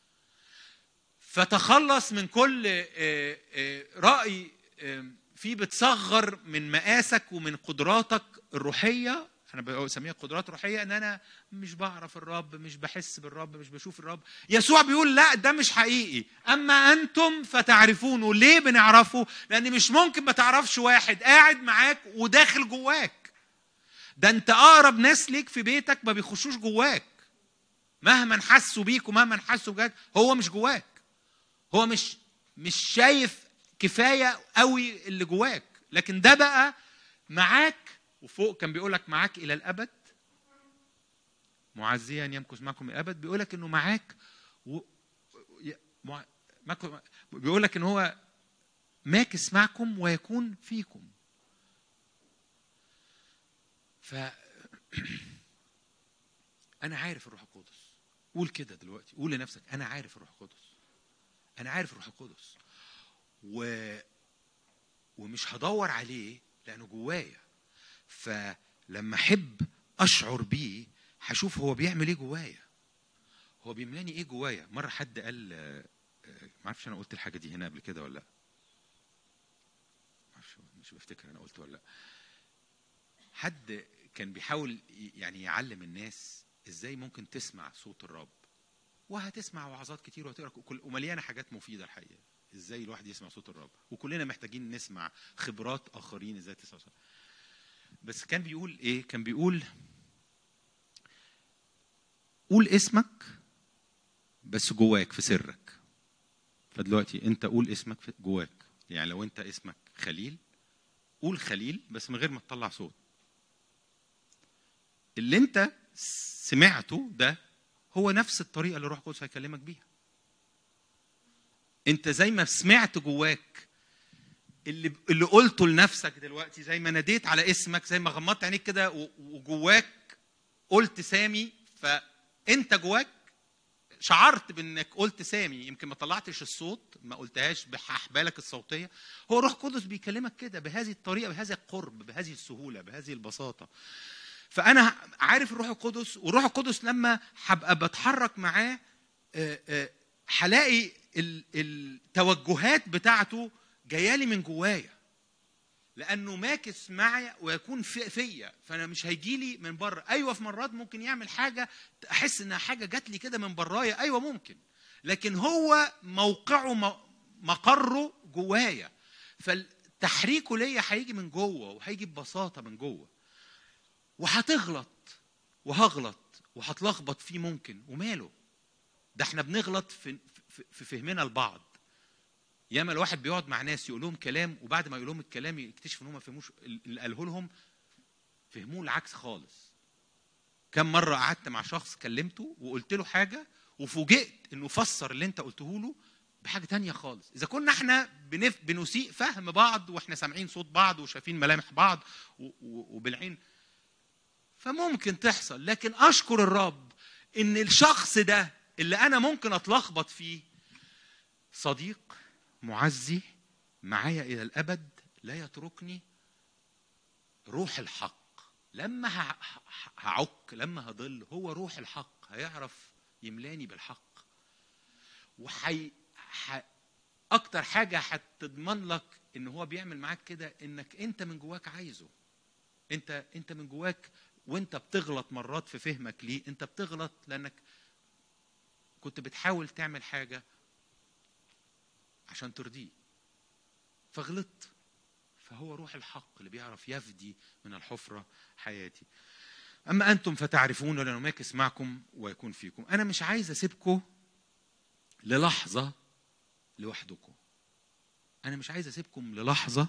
فتخلص من كل آه، آه، راي آه، فيه بتصغر من مقاسك ومن قدراتك الروحيه انا بسميها قدرات روحيه ان انا مش بعرف الرب مش بحس بالرب مش بشوف الرب يسوع بيقول لا ده مش حقيقي اما انتم فتعرفونه ليه بنعرفه لان مش ممكن ما تعرفش واحد قاعد معاك وداخل جواك ده انت اقرب ناس ليك في بيتك ما بيخشوش جواك مهما حسوا بيك ومهما حسوا بجد هو مش جواك هو مش مش شايف كفايه قوي اللي جواك لكن ده بقى معاك وفوق كان بيقول لك معاك الى الابد معزيا يمكث معكم الابد بيقول لك انه معاك و... ي- مع... معكم... بيقول لك ان هو ماكس معكم ويكون فيكم ف انا عارف الروح القدس قول كده دلوقتي قول لنفسك انا عارف الروح القدس انا عارف الروح القدس و ومش هدور عليه لانه جوايا فلما احب اشعر بيه هشوف هو بيعمل ايه جوايا هو بيملاني ايه جوايا مره حد قال آه، آه، ما اعرفش انا قلت الحاجه دي هنا قبل كده ولا لا ما اعرفش مش بفتكر انا قلت ولا لا حد كان بيحاول ي- يعني يعلم الناس ازاي ممكن تسمع صوت الرب وهتسمع وعظات كتير وهتقرا كل ومليانه حاجات مفيده الحقيقه ازاي الواحد يسمع صوت الرب وكلنا محتاجين نسمع خبرات اخرين ازاي تسمع صوت بس كان بيقول ايه كان بيقول قول اسمك بس جواك في سرك فدلوقتي انت قول اسمك في جواك يعني لو انت اسمك خليل قول خليل بس من غير ما تطلع صوت اللي انت سمعته ده هو نفس الطريقه اللي الروح القدس هيكلمك بيها انت زي ما سمعت جواك اللي اللي قلته لنفسك دلوقتي زي ما ناديت على اسمك زي ما غمضت عينيك كده و- وجواك قلت سامي فانت جواك شعرت بانك قلت سامي يمكن ما طلعتش الصوت ما قلتهاش باحبالك الصوتيه هو الروح القدس بيكلمك كده بهذه الطريقه بهذا القرب بهذه السهوله بهذه البساطه فانا عارف الروح القدس والروح القدس لما هبقى بتحرك معاه آه، آه، هلاقي ال- التوجهات بتاعته جايالي من جوايا لانه ماكس معي ويكون في فيا فانا مش هيجيلي من بره ايوه في مرات ممكن يعمل حاجه احس انها حاجه جات لي كده من برايا ايوه ممكن لكن هو موقعه م- مقره جوايا فالتحريكه ليا هيجي من جوه وهيجي ببساطه من جوه وهتغلط وهغلط وهتلخبط فيه ممكن وماله ده احنا بنغلط في في- في فهمنا لبعض ياما الواحد بيقعد مع ناس يقول لهم كلام وبعد ما يقول لهم الكلام يكتشف ان هم ما فهموش اللي قاله لهم فهموه العكس خالص كم مره قعدت مع شخص كلمته وقلت له حاجه وفوجئت انه فسر اللي انت قلته له بحاجه تانية خالص اذا كنا احنا بنف... بنسيء فهم بعض واحنا سامعين صوت بعض وشايفين ملامح بعض و... و... وبالعين فممكن تحصل لكن اشكر الرب ان الشخص ده اللي انا ممكن اتلخبط فيه صديق معزي معايا الى الابد لا يتركني روح الحق لما ه- ه- هعك لما هضل هو روح الحق هيعرف يملاني بالحق وحي ح... اكتر حاجه هتضمن لك ان هو بيعمل معاك كده انك انت من جواك عايزه انت انت من جواك وانت بتغلط مرات في فهمك ليه انت بتغلط لانك كنت بتحاول تعمل حاجه عشان ترضيه فغلطت فهو روح الحق اللي بيعرف يفدي من الحفرة حياتي أما أنتم فتعرفون لأنه ماكس معكم ويكون فيكم أنا مش عايز أسيبكم للحظة لوحدكم أنا مش عايز أسيبكم للحظة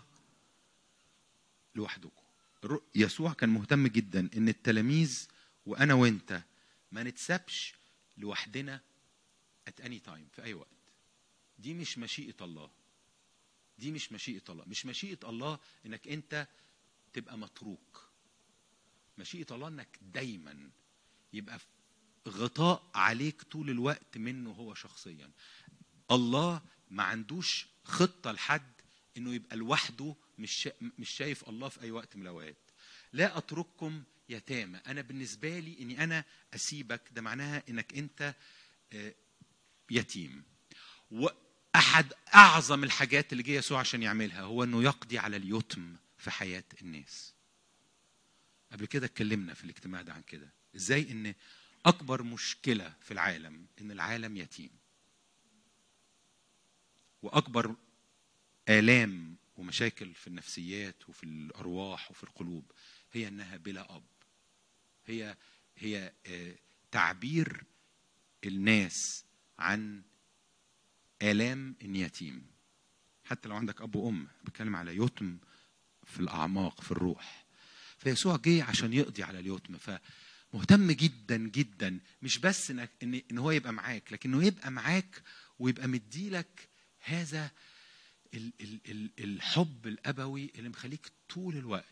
لوحدكم الر- يسوع كان مهتم جدا إن التلاميذ وأنا وأنت ما نتسابش لوحدنا at any time في أي وقت دي مش مشيئة الله دي مش مشيئة الله مش مشيئة الله انك انت تبقى متروك مشيئة الله انك دايما يبقى غطاء عليك طول الوقت منه هو شخصيا الله ما عندوش خطه لحد انه يبقى لوحده مش شا... مش شايف الله في اي وقت من الاوقات لا اترككم يتامى انا بالنسبه لي اني انا اسيبك ده معناها انك انت آه، يتيم واحد اعظم الحاجات اللي جه يسوع عشان يعملها هو انه يقضي على اليتم في حياه الناس قبل كده اتكلمنا في الاجتماع ده عن كده ازاي ان اكبر مشكله في العالم ان العالم يتيم واكبر الام ومشاكل في النفسيات وفي الارواح وفي القلوب هي انها بلا اب هي هي آه، تعبير الناس عن الام اليتيم حتى لو عندك اب وام بتكلم على يتم في الاعماق في الروح فيسوع جه عشان يقضي على اليتم فمهتم جدا جدا مش بس انك ان ان هو يبقى معاك لكنه يبقى معاك ويبقى مديلك هذا ال ال ال الحب الابوي اللي مخليك طول الوقت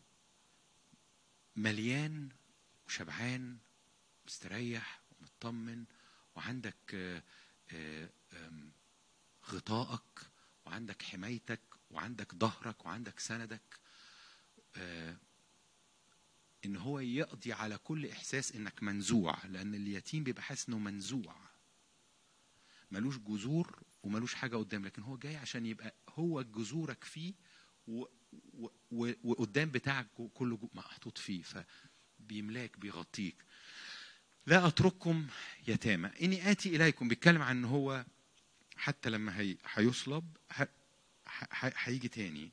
مليان وشبعان مستريح ومطمن وعندك آه، آه، آم، غطائك وعندك حمايتك وعندك ظهرك وعندك سندك آه، ان هو يقضي على كل احساس انك منزوع لان اليتيم بيبقى حاسس انه منزوع ملوش جذور وملوش حاجه قدام لكن هو جاي عشان يبقى هو جذورك فيه و و و وقدام بتاعك كله جو- محطوط فيه فبيملاك بيغطيك لا اترككم يتامى اني اتي اليكم بيتكلم عن ان هو حتى لما هي هيصلب ه- ه- ه- هيجي تاني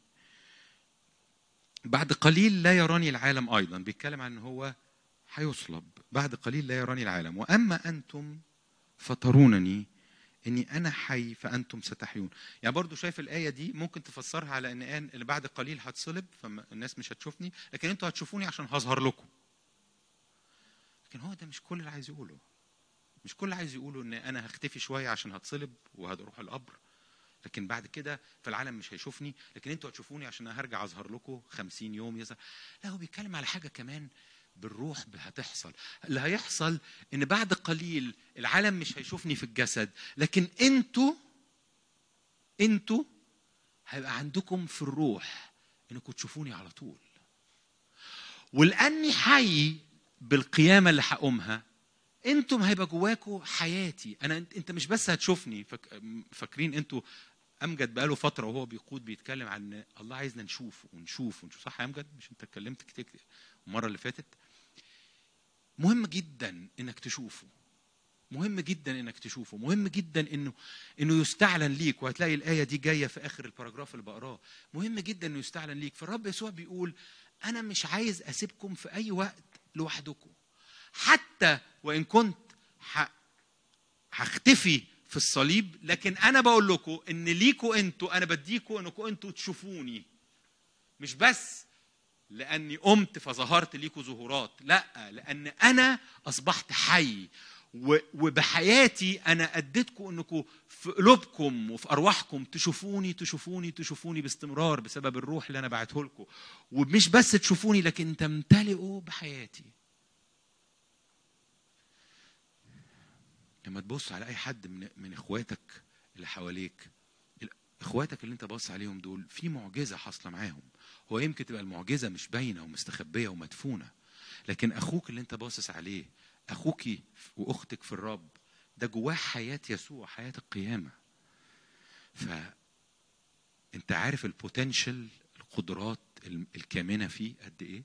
بعد قليل لا يراني العالم ايضا بيتكلم عن ان هو هيصلب بعد قليل لا يراني العالم واما انتم فترونني اني انا حي فانتم ستحيون يعني برضو شايف الايه دي ممكن تفسرها على ان ان اللي بعد قليل هتصلب فالناس مش هتشوفني لكن انتوا هتشوفوني عشان هظهر لكم لكن هو ده مش كل اللي عايز يقوله مش كل اللي عايز يقوله ان انا هختفي شويه عشان هتصلب وهروح القبر لكن بعد كده في العالم مش هيشوفني لكن انتوا هتشوفوني عشان هرجع اظهر لكم 50 يوم يظهر لا هو بيتكلم على حاجه كمان بالروح هتحصل اللي هيحصل ان بعد قليل العالم مش هيشوفني في الجسد لكن انتوا انتوا هيبقى عندكم في الروح انكم تشوفوني على طول ولاني حي بالقيامه اللي هقومها انتم هيبقى جواكوا حياتي انا انت مش بس هتشوفني فك... فاكرين انتوا امجد بقاله فتره وهو بيقود بيتكلم عن إن الله عايزنا نشوفه ونشوف ونشوف صح يا امجد مش انت اتكلمت كتير المره اللي فاتت مهم جدا انك تشوفه مهم جدا انك تشوفه مهم جدا انه انه يستعلن ليك وهتلاقي الايه دي جايه في اخر الباراجراف اللي بقراه مهم جدا انه يستعلن ليك فالرب يسوع بيقول انا مش عايز اسيبكم في اي وقت لوحدكم حتى وان كنت ح... هختفي في الصليب لكن انا بقول لكم ان ليكوا انتوا انا بديكوا انكم انتوا تشوفوني مش بس لاني قمت فظهرت ليكوا ظهورات لا لان انا اصبحت حي و- وبحياتي انا اديتكم انكم في قلوبكم وفي ارواحكم تشوفوني تشوفوني تشوفوني باستمرار بسبب الروح اللي انا بعته لكم ومش بس تشوفوني لكن تمتلئوا بحياتي لما تبص على اي حد من من اخواتك اللي حواليك ال- اخواتك اللي انت باص عليهم دول في معجزه حاصله معاهم هو يمكن تبقى المعجزه مش باينه ومستخبيه ومدفونه لكن اخوك اللي انت باصص عليه اخوكي واختك في الرب ده جواه حياه يسوع حياه القيامه ف انت عارف البوتنشال القدرات ال- الكامنه فيه قد ايه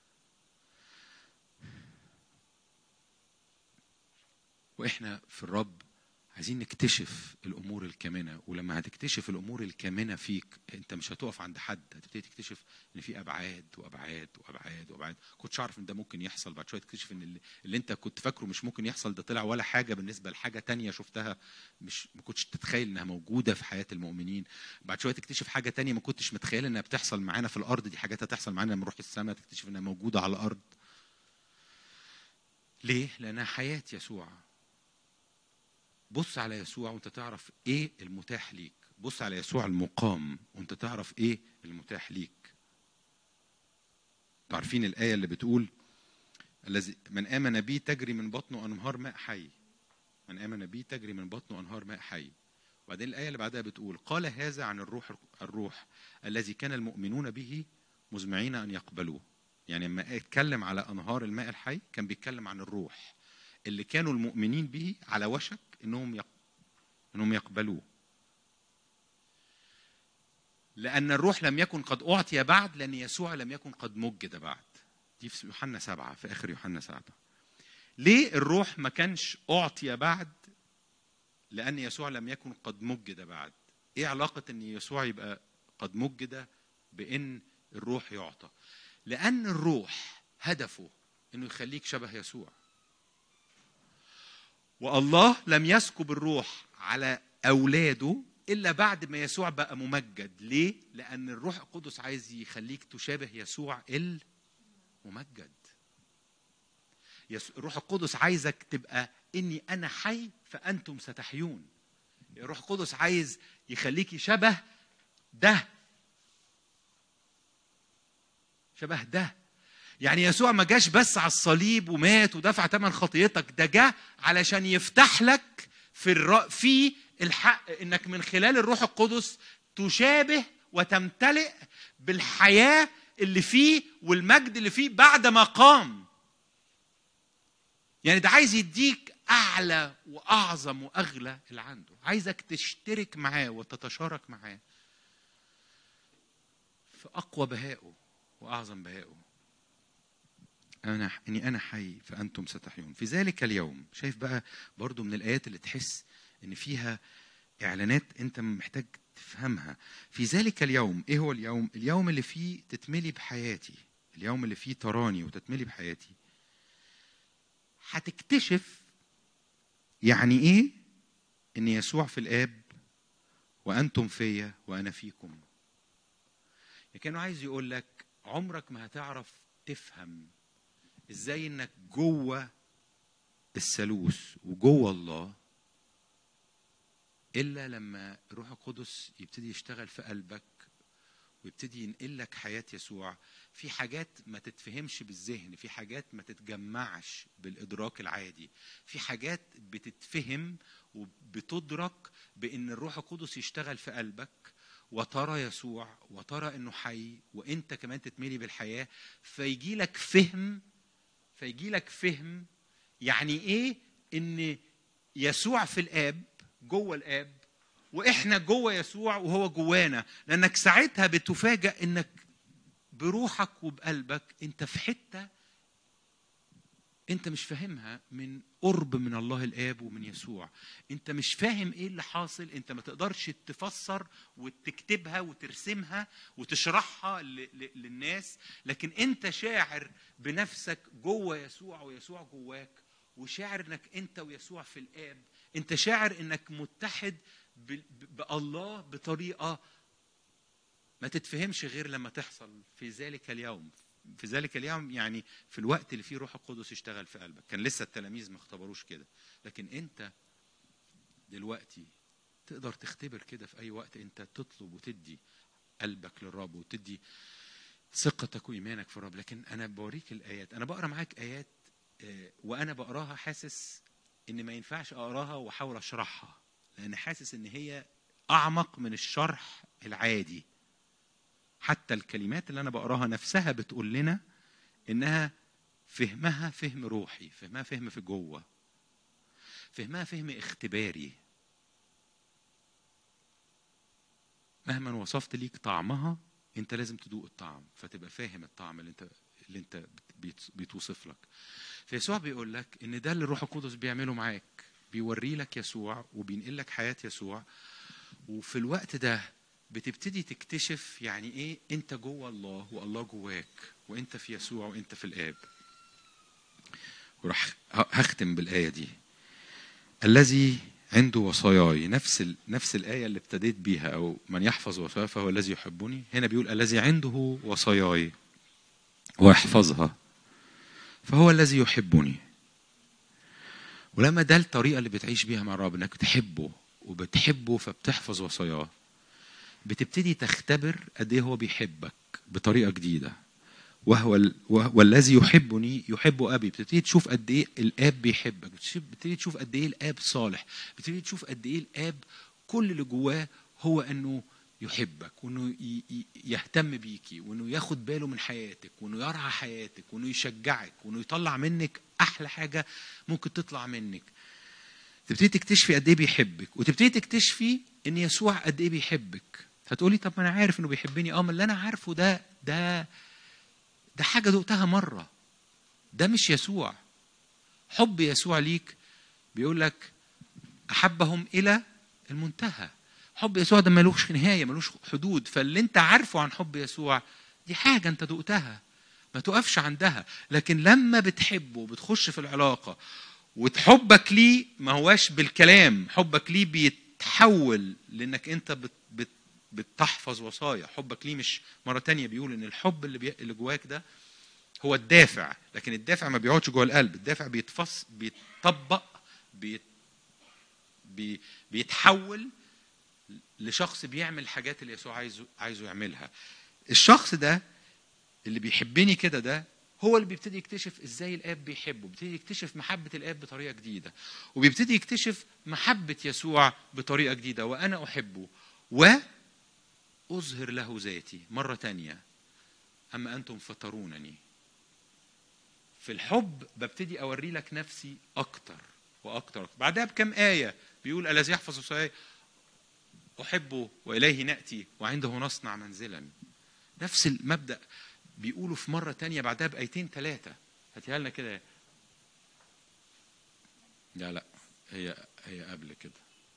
واحنا في الرب عايزين نكتشف الامور الكامنه ولما هتكتشف الامور الكامنه فيك انت مش هتقف عند حد هتبتدي تكتشف ان في ابعاد وابعاد وابعاد وابعاد كنتش عارف ان ده ممكن يحصل بعد شويه تكتشف ان اللي, اللي انت كنت فاكره مش ممكن يحصل ده طلع ولا حاجه بالنسبه لحاجه تانية شفتها مش ما كنتش تتخيل انها موجوده في حياه المؤمنين بعد شويه تكتشف حاجه تانية ما كنتش متخيل انها بتحصل معانا في الارض دي حاجات هتحصل معانا لما نروح السماء تكتشف انها موجوده على الارض ليه لانها حياه يسوع بص على يسوع وانت تعرف ايه المتاح ليك بص على يسوع المقام وانت تعرف ايه المتاح ليك انتوا عارفين الايه اللي بتقول الذي من آمن بي تجري من بطنه أنهار ماء حي من آمن بي تجري من بطنه أنهار ماء حي وبعدين الآية اللي بعدها بتقول قال هذا عن الروح الروح الذي كان المؤمنون به مزمعين أن يقبلوه يعني لما اتكلم على أنهار الماء الحي كان بيتكلم عن الروح اللي كانوا المؤمنين به على وشك انهم يق... انهم يقبلوه لأن الروح لم يكن قد أعطي بعد لأن يسوع لم يكن قد مجد بعد دي في يوحنا سبعة في آخر يوحنا سبعة ليه الروح ما كانش أعطي بعد لأن يسوع لم يكن قد مجد بعد إيه علاقة أن يسوع يبقى قد مجد بأن الروح يعطى لأن الروح هدفه أنه يخليك شبه يسوع والله لم يسكب الروح على أولاده إلا بعد ما يسوع بقى ممجد ليه؟ لأن الروح القدس عايز يخليك تشابه يسوع الممجد يس- الروح القدس عايزك تبقى إني أنا حي فأنتم ستحيون الروح القدس عايز يخليك شبه ده شبه ده يعني يسوع ما جاش بس على الصليب ومات ودفع ثمن خطيتك ده جه علشان يفتح لك في الر... في الحق انك من خلال الروح القدس تشابه وتمتلئ بالحياه اللي فيه والمجد اللي فيه بعد ما قام يعني ده عايز يديك اعلى واعظم واغلى اللي عنده عايزك تشترك معاه وتتشارك معاه في اقوى بهائه واعظم بهائه انا اني انا حي فانتم ستحيون في ذلك اليوم شايف بقى برضو من الايات اللي تحس ان فيها اعلانات انت محتاج تفهمها في ذلك اليوم ايه هو اليوم اليوم اللي فيه تتملي بحياتي اليوم اللي فيه تراني وتتملي بحياتي هتكتشف يعني ايه ان يسوع في الاب وانتم فيا وانا فيكم كانه عايز يقول لك عمرك ما هتعرف تفهم ازاي انك جوه الثالوث وجوه الله الا لما الروح القدس يبتدي يشتغل في قلبك ويبتدي ينقل لك حياه يسوع في حاجات ما تتفهمش بالذهن في حاجات ما تتجمعش بالادراك العادي في حاجات بتتفهم وبتدرك بان الروح القدس يشتغل في قلبك وترى يسوع وترى انه حي وانت كمان تتملي بالحياه فيجي لك فهم فيجي لك فهم يعني ايه ان يسوع في الاب جوه الاب واحنا جوه يسوع وهو جوانا لانك ساعتها بتفاجأ انك بروحك وبقلبك انت في حته انت مش فاهمها من قرب من الله الاب ومن يسوع انت مش فاهم ايه اللي حاصل انت ما تقدرش تفسر وتكتبها وترسمها وتشرحها ل- ل- للناس لكن انت شاعر بنفسك جوه يسوع ويسوع جواك وشاعر انك انت ويسوع في الاب انت شاعر انك متحد ب- ب- بالله بطريقه ما تتفهمش غير لما تحصل في ذلك اليوم في ذلك اليوم يعني في الوقت اللي فيه روح القدس يشتغل في قلبك كان لسه التلاميذ ما اختبروش كده لكن انت دلوقتي تقدر تختبر كده في اي وقت انت تطلب وتدي قلبك للرب وتدي ثقتك وايمانك في الرب لكن انا بوريك الايات انا بقرا معاك ايات آه، وانا بقراها حاسس ان ما ينفعش اقراها واحاول اشرحها لان حاسس ان هي اعمق من الشرح العادي حتى الكلمات اللي انا بقراها نفسها بتقول لنا انها فهمها فهم روحي فهمها فهم في جوه فهمها فهم اختباري مهما وصفت ليك طعمها انت لازم تدوق الطعم فتبقى فاهم الطعم اللي انت اللي انت بيت- بيتوصف لك فيسوع بيقول لك ان ده اللي الروح القدس بيعمله معاك بيوري لك يسوع وبينقل لك حياه يسوع وفي الوقت ده بتبتدي تكتشف يعني ايه انت جوه الله والله جواك وانت في يسوع وانت في الاب وراح هختم بالايه دي الذي عنده وصاياي نفس ال... نفس الايه اللي ابتديت بيها او من يحفظ وصاياي فهو الذي يحبني هنا بيقول الذي عنده وصاياي ويحفظها فهو الذي يحبني ولما ده الطريقه اللي بتعيش بيها مع الرب انك تحبه وبتحبه فبتحفظ وصاياه بتبتدي تختبر قد ايه هو بيحبك بطريقه جديده وهو ال... وه- والذي يحبني يحب ابي بتبتدي تشوف قد ايه الاب بيحبك بتشوف- بتبتدي تشوف قد ايه الاب صالح بتبتدي تشوف قد ايه الاب كل اللي جواه هو انه يحبك وانه ي- ي- يهتم بيكي وانه ياخد باله من حياتك وانه يرعى حياتك وانه يشجعك وانه يطلع منك احلى حاجه ممكن تطلع منك تبتدي تكتشفي قد ايه بيحبك وتبتدي تكتشفي ان يسوع قد ايه بيحبك هتقولي طب ما انا عارف انه بيحبني اه ما اللي انا عارفه ده ده ده حاجه دقتها مره ده مش يسوع حب يسوع ليك بيقول لك احبهم الى المنتهى حب يسوع ده ملوش نهايه ملوش حدود فاللي انت عارفه عن حب يسوع دي حاجه انت دقتها ما تقفش عندها لكن لما بتحبه بتخش في العلاقه وتحبك ليه ما هواش بالكلام حبك ليه بيتحول لانك انت بت بت بتحفظ وصايا حبك ليه مش مره تانية بيقول ان الحب اللي, بي... اللي جواك ده هو الدافع لكن الدافع ما بيقعدش جوه القلب الدافع بيتفص بيتطبق بيت... بي... بيتحول لشخص بيعمل الحاجات اللي يسوع عايزه عايزه يعملها الشخص ده اللي بيحبني كده ده هو اللي بيبتدي يكتشف ازاي الاب بيحبه بيبتدي يكتشف محبه الاب بطريقه جديده وبيبتدي يكتشف محبه يسوع بطريقه جديده وانا احبه واظهر له ذاتي مره تانية اما انتم فترونني في الحب ببتدي اوري لك نفسي اكتر واكتر بعدها بكم ايه بيقول الذي يحفظ وصاياي احبه واليه ناتي وعنده نصنع منزلا نفس المبدا بيقولوا في مره تانية بعدها بايتين ثلاثه هاتيها لنا كده لا لا هي هي قبل كده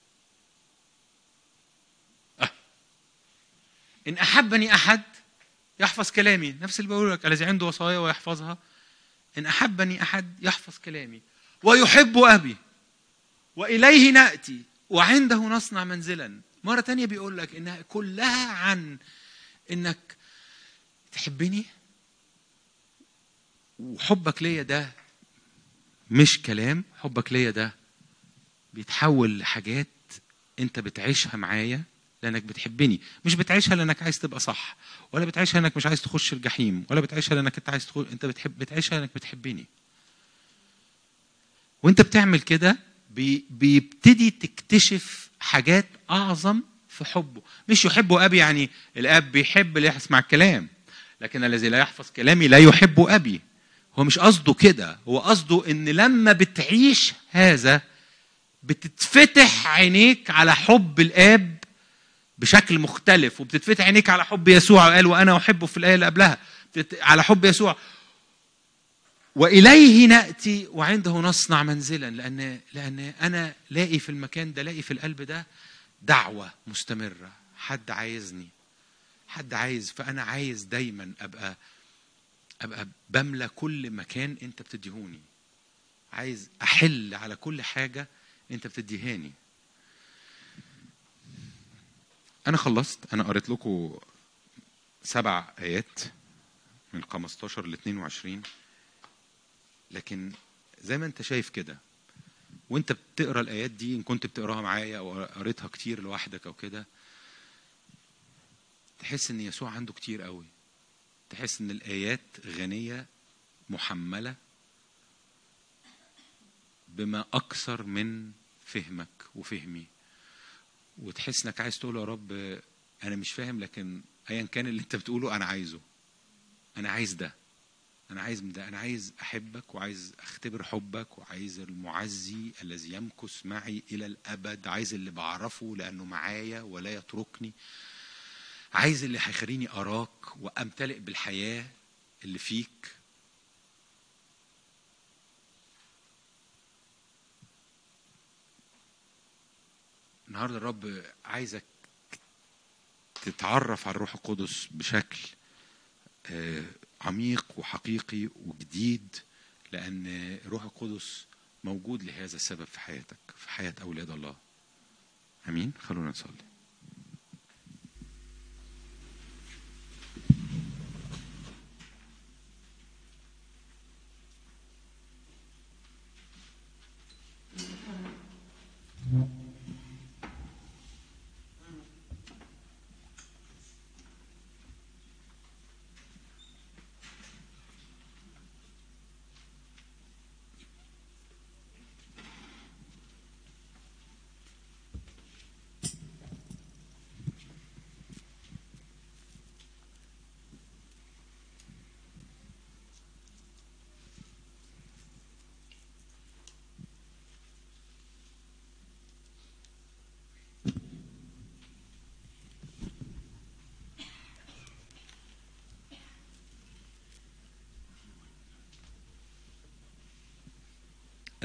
آه. ان احبني احد يحفظ كلامي نفس اللي بقول لك الذي عنده وصايا ويحفظها ان احبني احد يحفظ كلامي ويحب ابي واليه ناتي وعنده نصنع منزلا مره تانية بيقول لك انها كلها عن انك تحبني وحبك ليا ده مش كلام حبك ليا ده بيتحول لحاجات انت بتعيشها معايا لانك بتحبني مش بتعيشها لانك عايز تبقى صح ولا بتعيشها لانك مش عايز تخش الجحيم ولا بتعيشها لانك انت عايز تخش انت بتحب بتعيشها لانك بتحبني وانت بتعمل كده بي... بيبتدي تكتشف حاجات اعظم في حبه مش يحب ابي يعني الاب بيحب اللي يسمع الكلام لكن الذي لا يحفظ كلامي لا يحب ابي هو مش قصده كده هو قصده ان لما بتعيش هذا بتتفتح عينيك على حب الاب بشكل مختلف وبتتفتح عينيك على حب يسوع قال وانا احبه في الايه اللي قبلها بتت- على حب يسوع واليه ناتي وعنده نصنع منزلا لان لان انا لاقي في المكان ده لاقي في القلب ده دعوه مستمره حد عايزني حد عايز فانا عايز دايما ابقى ابقى بملى كل مكان انت بتديهوني عايز احل على كل حاجه انت بتديهاني انا خلصت انا قريت لكم سبع ايات من 15 ل 22 لكن زي ما انت شايف كده وانت بتقرا الايات دي ان كنت بتقراها معايا او قريتها كتير لوحدك او كده تحس ان يسوع عنده كتير قوي تحس ان الايات غنيه محمله بما اكثر من فهمك وفهمي وتحس انك عايز تقول يا رب انا مش فاهم لكن ايا كان اللي انت بتقوله انا عايزه انا عايز ده انا عايز من ده انا عايز احبك وعايز اختبر حبك وعايز المعزي الذي يمكث معي الى الابد عايز اللي بعرفه لانه معايا ولا يتركني عايز اللي هيخليني اراك وامتلئ بالحياه اللي فيك النهارده الرب عايزك تتعرف على الروح القدس بشكل آه، عميق وحقيقي وجديد لان الروح القدس موجود لهذا السبب في حياتك في حياه اولاد الله امين خلونا نصلي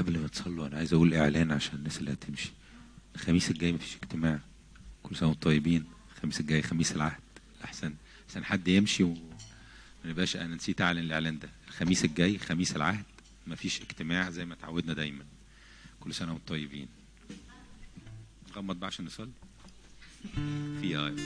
قبل ما تصلوا انا عايز اقول اعلان عشان الناس اللي هتمشي الخميس الجاي مفيش اجتماع كل سنه وانتم طيبين الخميس الجاي خميس العهد احسن احسن حد يمشي وما نبقاش انا نسيت اعلن الاعلان ده الخميس الجاي خميس العهد مفيش اجتماع زي ما تعودنا دايما كل سنه وانتم طيبين غمض بقى عشان نصلي في آية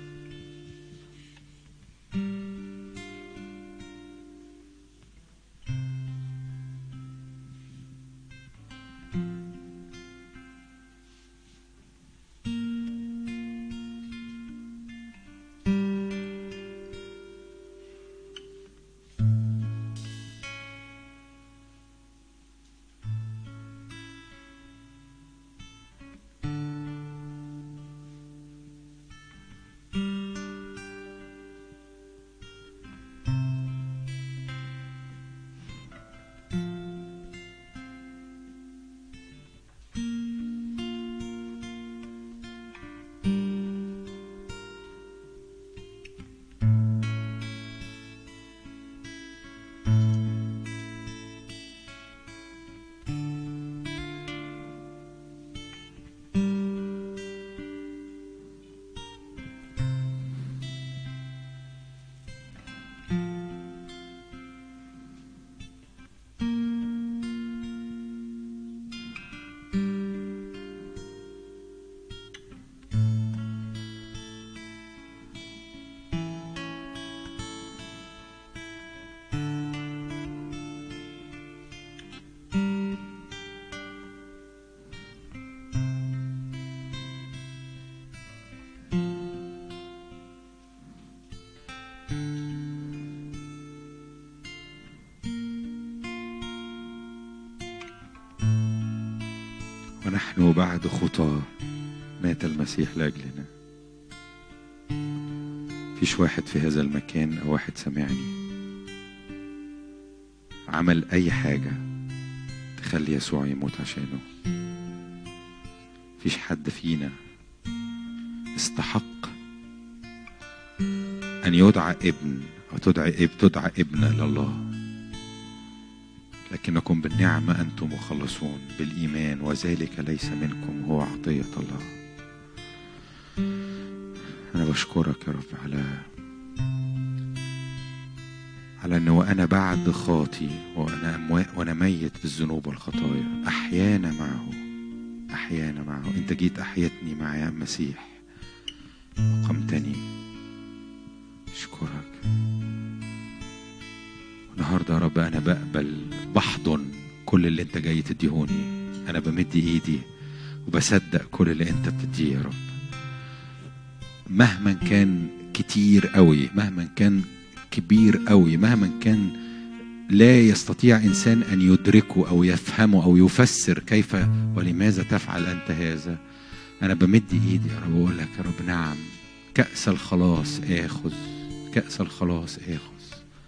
ونحن بعد خطى مات المسيح لأجلنا فيش واحد في هذا المكان أو واحد سمعني عمل أي حاجة تخلي يسوع يموت عشانه فيش حد فينا استحق أن يدعى ابن أو تدعى اب تدعى ابنة لله لكنكم بالنعمة أنتم مخلصون بالإيمان وذلك ليس منكم هو عطية الله أنا بشكرك يا رب على على أنه وأنا بعد خاطي وأنا أموا- وأنا ميت بالذنوب والخطايا أحيانا معه أحيانا معه أنت جيت أحيتني مع يا مسيح وقمتني أشكرك النهارده يا رب انا بقبل بحضن كل اللي انت جاي تديهوني انا بمد ايدي وبصدق كل اللي انت بتديه يا رب مهما كان كتير قوي مهما كان كبير قوي مهما كان لا يستطيع انسان ان يدركه او يفهمه او يفسر كيف ولماذا تفعل انت هذا انا بمد ايدي يا رب واقول لك يا رب نعم كأس الخلاص اخذ كأس الخلاص اخذ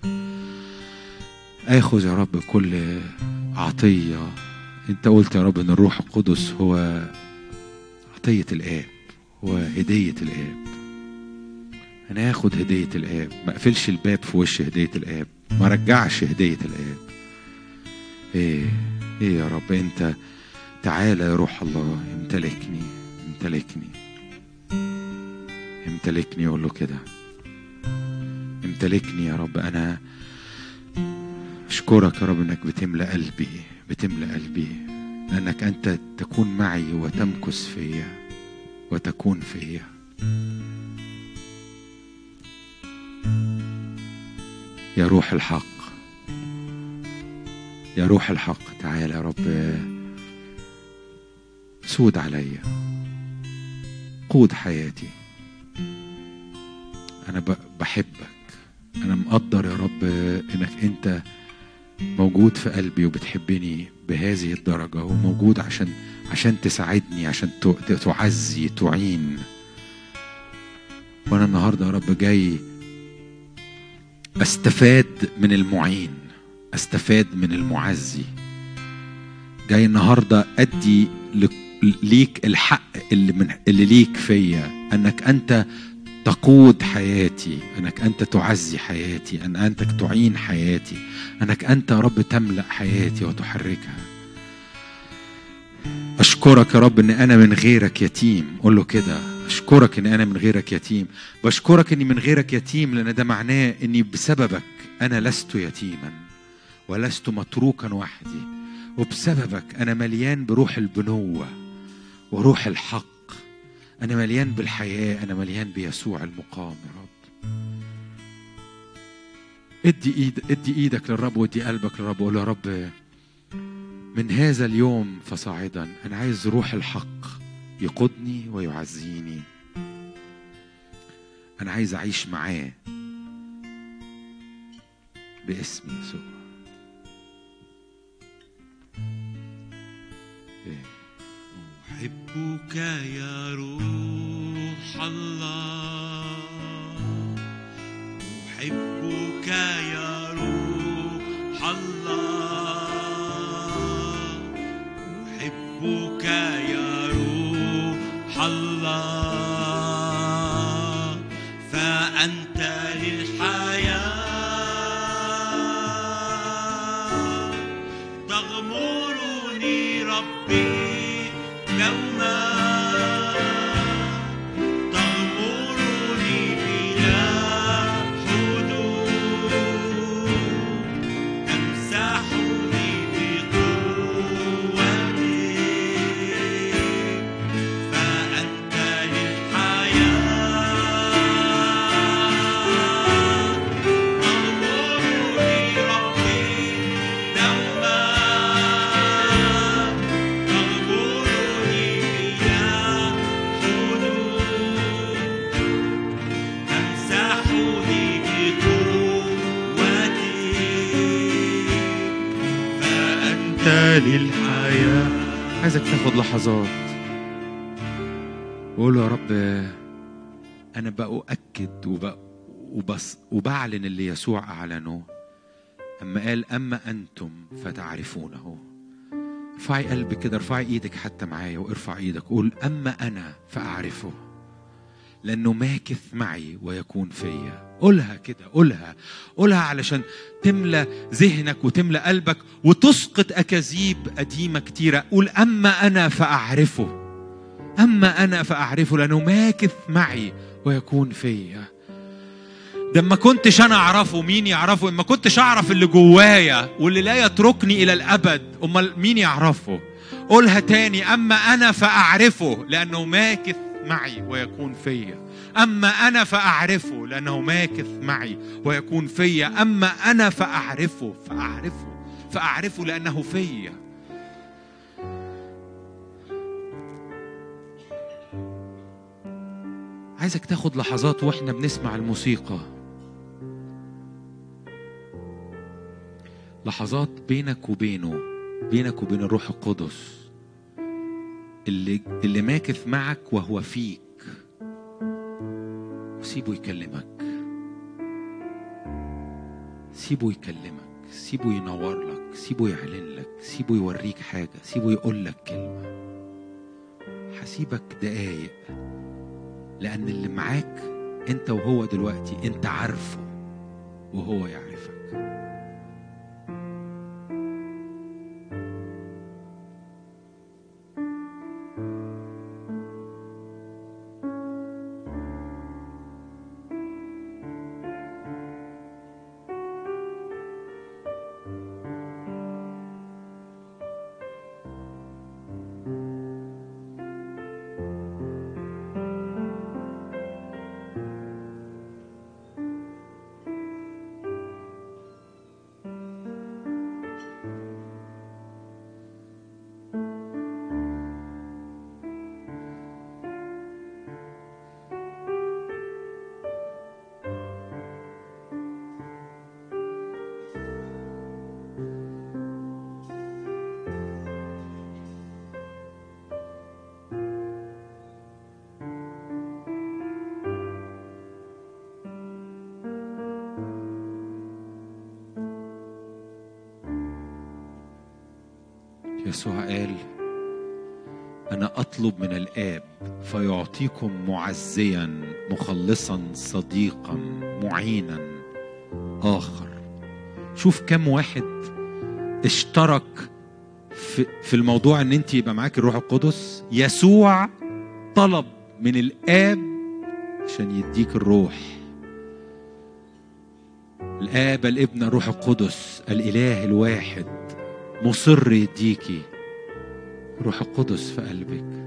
اخذ يا رب كل عطية انت قلت يا رب ان الروح القدس هو عطية الاب هو هدية الاب انا اخد هدية الاب ما اقفلش الباب في وش هدية الاب ما رجعش هدية الاب ايه ايه يا رب انت تعالى يا روح الله امتلكني امتلكني امتلكني قول له كده امتلكني يا رب انا اشكرك يا رب انك بتملا قلبي بتملا قلبي لانك انت تكون معي وتمكث فيا وتكون فيا يا روح الحق يا روح الحق تعالى يا رب سود عليا قود حياتي انا ب- بحبك انا مقدر يا رب انك انت موجود في قلبي وبتحبني بهذه الدرجة وموجود عشان عشان تساعدني عشان ت- ت- تعزي تعين وانا النهارده يا رب جاي استفاد من المعين استفاد من المعزي جاي النهارده ادي لك- ليك الحق اللي من اللي ليك فيا انك انت تقود حياتي انك انت تعزي حياتي ان انت تعين حياتي انك انت يا رب تملا حياتي وتحركها أشكرك يا رب إن أنا من غيرك يتيم قول له كده أشكرك إن أنا من غيرك يتيم بشكرك إني من غيرك يتيم لأن ده معناه إني بسببك أنا لست يتيما ولست متروكا وحدي وبسببك أنا مليان بروح البنوة وروح الحق أنا مليان بالحياة أنا مليان بيسوع المقام يا رب ادي ايد ادي ايدك للرب وادي قلبك للرب وقول له يا رب من هذا اليوم فصاعدا انا عايز روح الحق يقودني ويعزيني انا عايز اعيش معاه باسم يسوع إيه. أحبك يا روح الله أحبك يا روح الله أحبك يا روح الله فأنت للحياة تغمرني ربي دوما تغمرني بلا حدود تمسحني بقوتك فأنت للحياة تغمرني ربي دوما تغمرني بلا حدود تمسحني بقوتك فأنت للحياة عايزك تاخد لحظات وقول له يا رب انا بأؤكد وب... وبس وبعلن اللي يسوع اعلنه اما قال اما انتم فتعرفونه ارفعي قلبك كده ارفعي ايدك حتى معايا وارفع ايدك قول اما انا فاعرفه لانه ماكث معي ويكون فيا قولها كده قولها قولها علشان تملى ذهنك وتملى قلبك وتسقط اكاذيب قديمه كتيره قول اما انا فاعرفه اما انا فاعرفه لانه ماكث معي ويكون فيا ده ما كنتش انا اعرفه مين يعرفه ما كنتش اعرف اللي جوايا واللي لا يتركني الى الابد امال مين يعرفه قولها تاني اما انا فاعرفه لانه ماكث معي ويكون فيا اما انا فاعرفه لانه ماكث معي ويكون فيا اما انا فاعرفه فاعرفه فاعرفه لانه فيا عايزك تاخد لحظات واحنا بنسمع الموسيقى لحظات بينك وبينه بينك وبين الروح القدس اللي اللي ماكث معك وهو فيك وسيبه يكلمك سيبه يكلمك سيبه ينور لك سيبه يعلن لك سيبه يوريك حاجة سيبه يقول لك كلمة هسيبك دقايق لأن اللي معاك أنت وهو دلوقتي أنت عارفه وهو يعرفك يسوع قال أنا أطلب من الآب فيعطيكم معزيا مخلصا صديقا معينا آخر شوف كم واحد اشترك في, في الموضوع ان انت يبقى معاك الروح القدس يسوع طلب من الاب عشان يديك الروح الاب الابن الروح القدس الاله الواحد مصر يديكي روح القدس في قلبك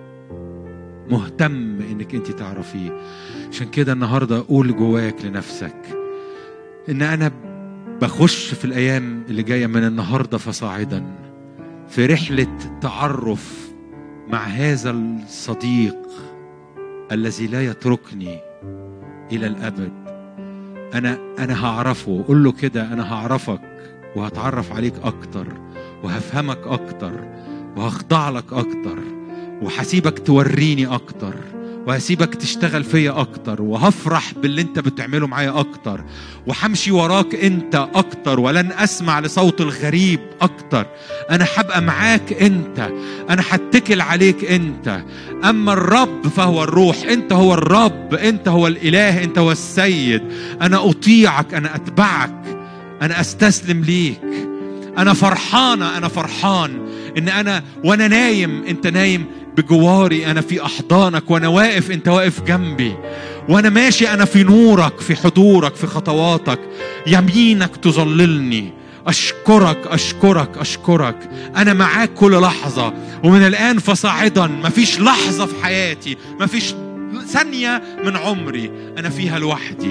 مهتم انك انت تعرفيه عشان كده النهارده قول جواك لنفسك ان انا بخش في الايام اللي جايه من النهارده فصاعدا في رحله تعرف مع هذا الصديق الذي لا يتركني الى الابد انا انا هعرفه قول له كده انا هعرفك وهتعرف عليك اكتر وهفهمك اكتر وهخضع لك اكتر وهسيبك توريني اكتر وهسيبك تشتغل فيا اكتر وهفرح باللي انت بتعمله معايا اكتر وهمشي وراك انت اكتر ولن اسمع لصوت الغريب اكتر انا هبقى معاك انت انا هتكل عليك انت اما الرب فهو الروح انت هو الرب انت هو الاله انت هو السيد انا اطيعك انا اتبعك انا استسلم ليك انا فرحانه انا فرحان ان انا وانا نايم انت نايم بجواري انا في احضانك وانا واقف انت واقف جنبي وانا ماشي انا في نورك في حضورك في خطواتك يمينك تظللني اشكرك اشكرك اشكرك انا معاك كل لحظه ومن الان فصاعدا مفيش لحظه في حياتي مفيش ثانيه من عمري انا فيها لوحدي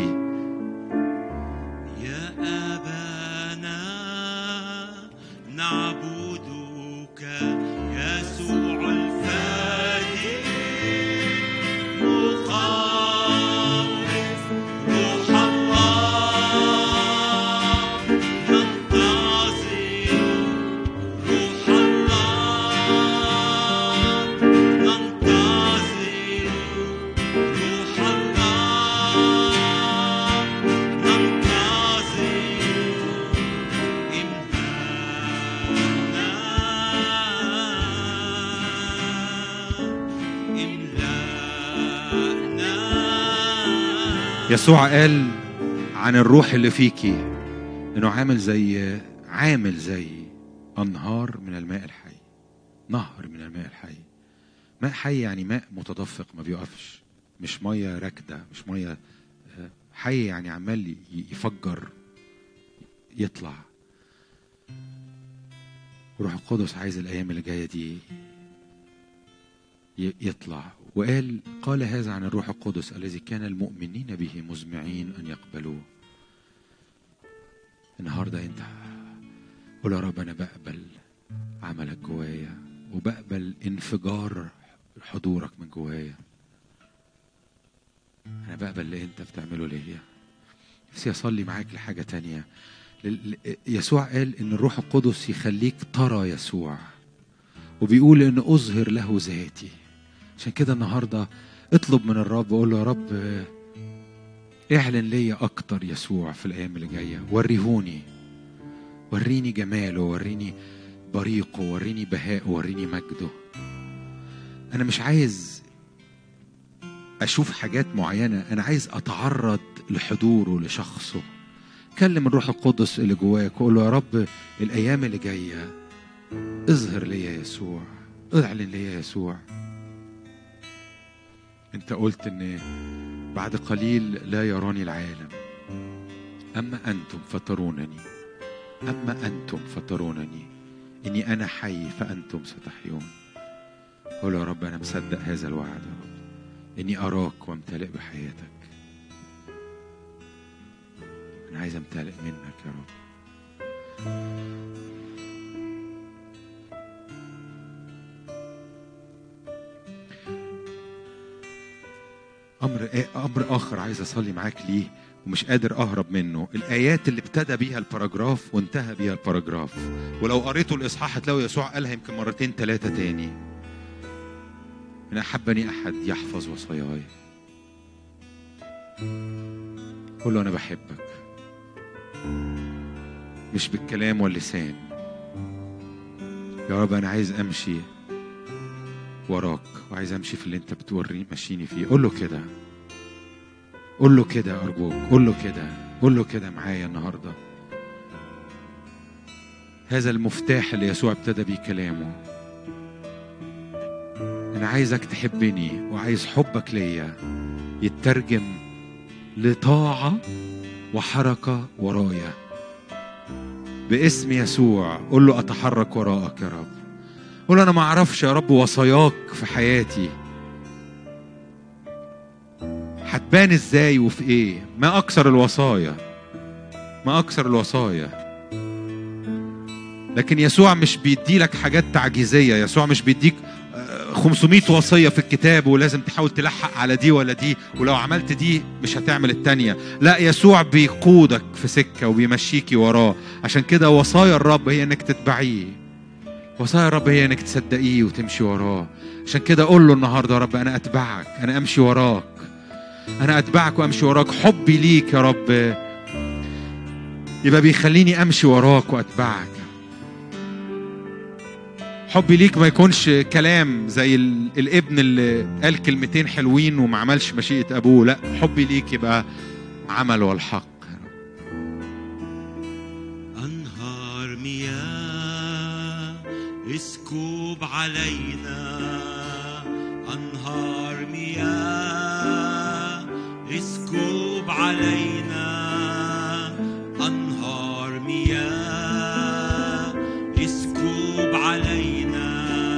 يا أبانا نعبدك يسوع الفادي مخلص روح الله ننتظر روح الله ننتظر روح الله ننتظر املأنا يسوع قال عن الروح اللي فيكي انه عامل زي عامل زي انهار من الماء الحي نهر من الماء الحي ماء حي يعني ماء متدفق ما بيقفش مش ميه راكده مش ميه آه، حي يعني عمال ي- يفجر يطلع روح القدس عايز الايام اللي جايه دي ي- يطلع وقال قال هذا عن الروح القدس الذي كان المؤمنين به مزمعين ان يقبلوه النهارده انت قول يا رب انا بقبل عملك جوايا وبقبل انفجار حضورك من جوايا انا بقبل اللي انت بتعمله ليا بس اصلي معاك لحاجه تانية لل- ل- يسوع قال ان الروح القدس يخليك ترى يسوع وبيقول ان اظهر له ذاتي عشان كده النهارده اطلب من الرب وقول له يا رب آه، اعلن ليا اكتر يسوع في الايام اللي جايه وريهوني وريني جماله وريني بريقه وريني بهاءه وريني مجده انا مش عايز اشوف حاجات معينه انا عايز اتعرض لحضوره لشخصه كلم الروح القدس اللي جواك وقول له يا رب الايام اللي جايه اظهر لي يسوع اعلن لي يسوع انت قلت ان بعد قليل لا يراني العالم اما انتم فترونني اما انتم فترونني اني انا حي فانتم ستحيون قول يا رب انا مصدق هذا الوعد يا رب اني اراك وامتلئ بحياتك انا عايز امتلئ منك يا رب امر امر اخر عايز اصلي معاك ليه ومش قادر اهرب منه الايات اللي ابتدى بيها الباراجراف وانتهى بيها الباراجراف ولو قريتوا الاصحاح هتلاقوا يسوع قالها يمكن مرتين ثلاثه تاني ان احبني احد يحفظ وصاياي قول له انا بحبك مش بالكلام واللسان يا رب انا عايز امشي وراك وعايز امشي في اللي انت بتوريني ماشيني فيه قول له كده قول له كده ارجوك قول له كده قول له كده معايا النهارده هذا المفتاح اللي يسوع ابتدى بيه كلامه انا عايزك تحبني وعايز حبك ليا يترجم لطاعه وحركه ورايا باسم يسوع قول له اتحرك وراءك يا رب قول له انا ما اعرفش يا رب وصاياك في حياتي هتبان ازاي وفي ايه ما اكثر الوصايا ما اكثر الوصايا لكن يسوع مش بيدي لك حاجات تعجيزيه يسوع مش بيديك آه، 500 وصيه في الكتاب ولازم تحاول تلحق على دي ولا دي ولو عملت دي مش هتعمل التانية لا يسوع بيقودك في سكه وبيمشيكي وراه عشان كده وصايا الرب هي انك تتبعيه وصايا الرب هي انك تصدقيه وتمشي وراه عشان كده قول له النهارده يا رب انا اتبعك انا امشي وراك انا اتبعك وامشي وراك حبي ليك يا رب يبقى بيخليني امشي وراك واتبعك حبي ليك ما يكونش كلام زي ال- الابن اللي قال كلمتين حلوين وما عملش مشيئة أبوه لا حبي ليك يبقى عمل والحق أنهار مياه اسكب علينا أنهار مياه اسكب علينا أنهار مياه اسكب علينا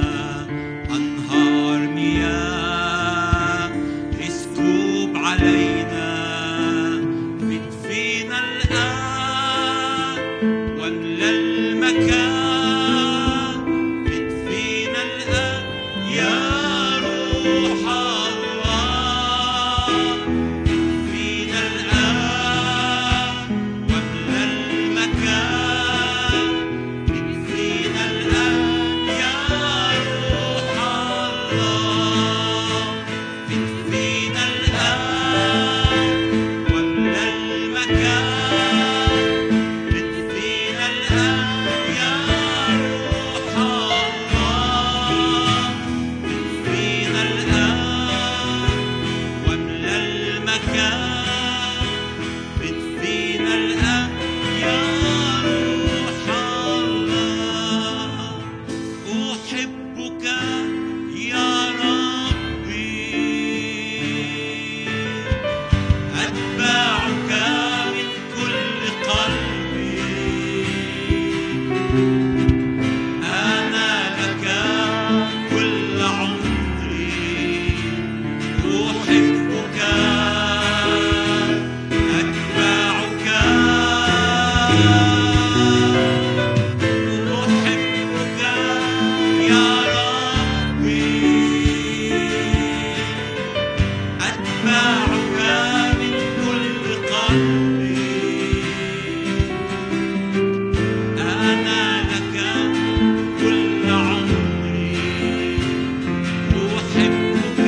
أنهار مياه اسكب علينا من فينا الآن واملى المكان من فينا الآن يا روح الله من فينا الآن واملى المكان من فينا الآن يا روح الله من فينا الآن واملى المكان من فينا الآن يا روح الله من فينا الآن واملى المكان من فينا الآن يا روح الله أحبك يا ربي أتبعك من كل قلبي أنا لك كل عمري أحبك أتبعك أحبك يا ربي أتبعك من كل قلبي أنا لك كل عمري أحبك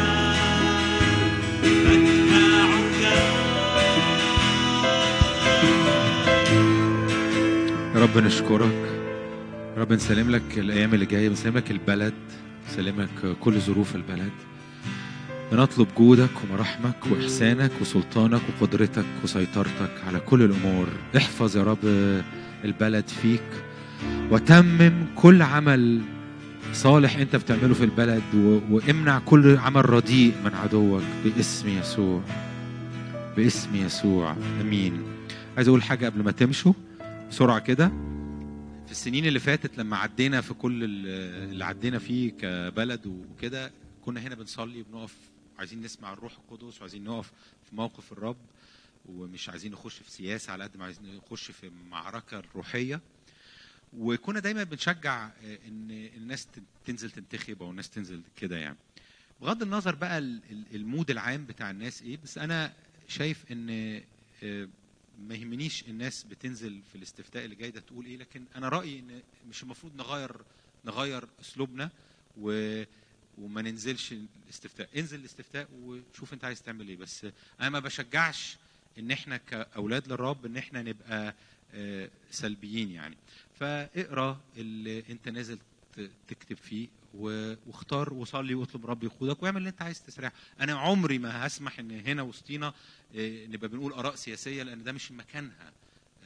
أتبعك يا رب نشكرك يا رب نسلم لك الأيام اللي جاية بنسلم لك البلد نسلم لك كل ظروف البلد بنطلب جودك ومراحمك وإحسانك وسلطانك وقدرتك وسيطرتك على كل الأمور احفظ يا رب البلد فيك وتمم كل عمل صالح انت بتعمله في البلد و... وامنع كل عمل رديء من عدوك باسم يسوع باسم يسوع امين عايز اقول حاجه قبل ما تمشوا بسرعه كده في السنين اللي فاتت لما عدينا في كل ال- اللي عدينا فيه كبلد وكده كنا هنا بنصلي وبنقف عايزين نسمع الروح القدس وعايزين نقف في موقف الرب ومش عايزين نخش في سياسه على قد ما عايزين نخش في معركه روحيه وكنا دايما بنشجع آه، ان الناس ت- تنزل تنتخب او الناس تنزل كده يعني بغض النظر بقى ال- ال- المود العام بتاع الناس ايه بس انا شايف ان آه، ما يهمنيش الناس بتنزل في الاستفتاء اللي جاي ده تقول ايه لكن انا رايي ان مش المفروض نغير نغير اسلوبنا و وما ننزلش الاستفتاء انزل الاستفتاء وشوف انت عايز تعمل ايه بس انا ما بشجعش ان احنا كاولاد للرب ان احنا نبقى آه، سلبيين يعني فاقرا اللي انت نازل ت- تكتب فيه و- واختار وصلي واطلب رب يقودك واعمل اللي انت عايز تسرع انا عمري ما هسمح ان هنا وسطينا آه، نبقى بنقول اراء سياسيه لان ده مش مكانها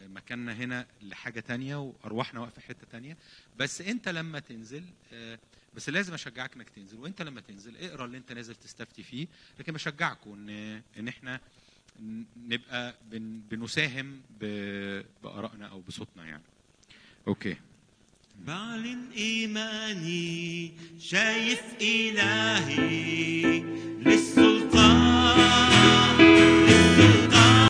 مكاننا هنا لحاجه تانية وارواحنا واقفه في حته تانية بس انت لما تنزل آه، بس لازم اشجعك انك تنزل وانت لما تنزل اقرا اللي انت نازل تستفتي فيه لكن بشجعكم ان ان احنا ن- نبقى بن بنساهم ب- بارائنا او بصوتنا يعني اوكي بعلن إيماني شايف إلهي للسلطان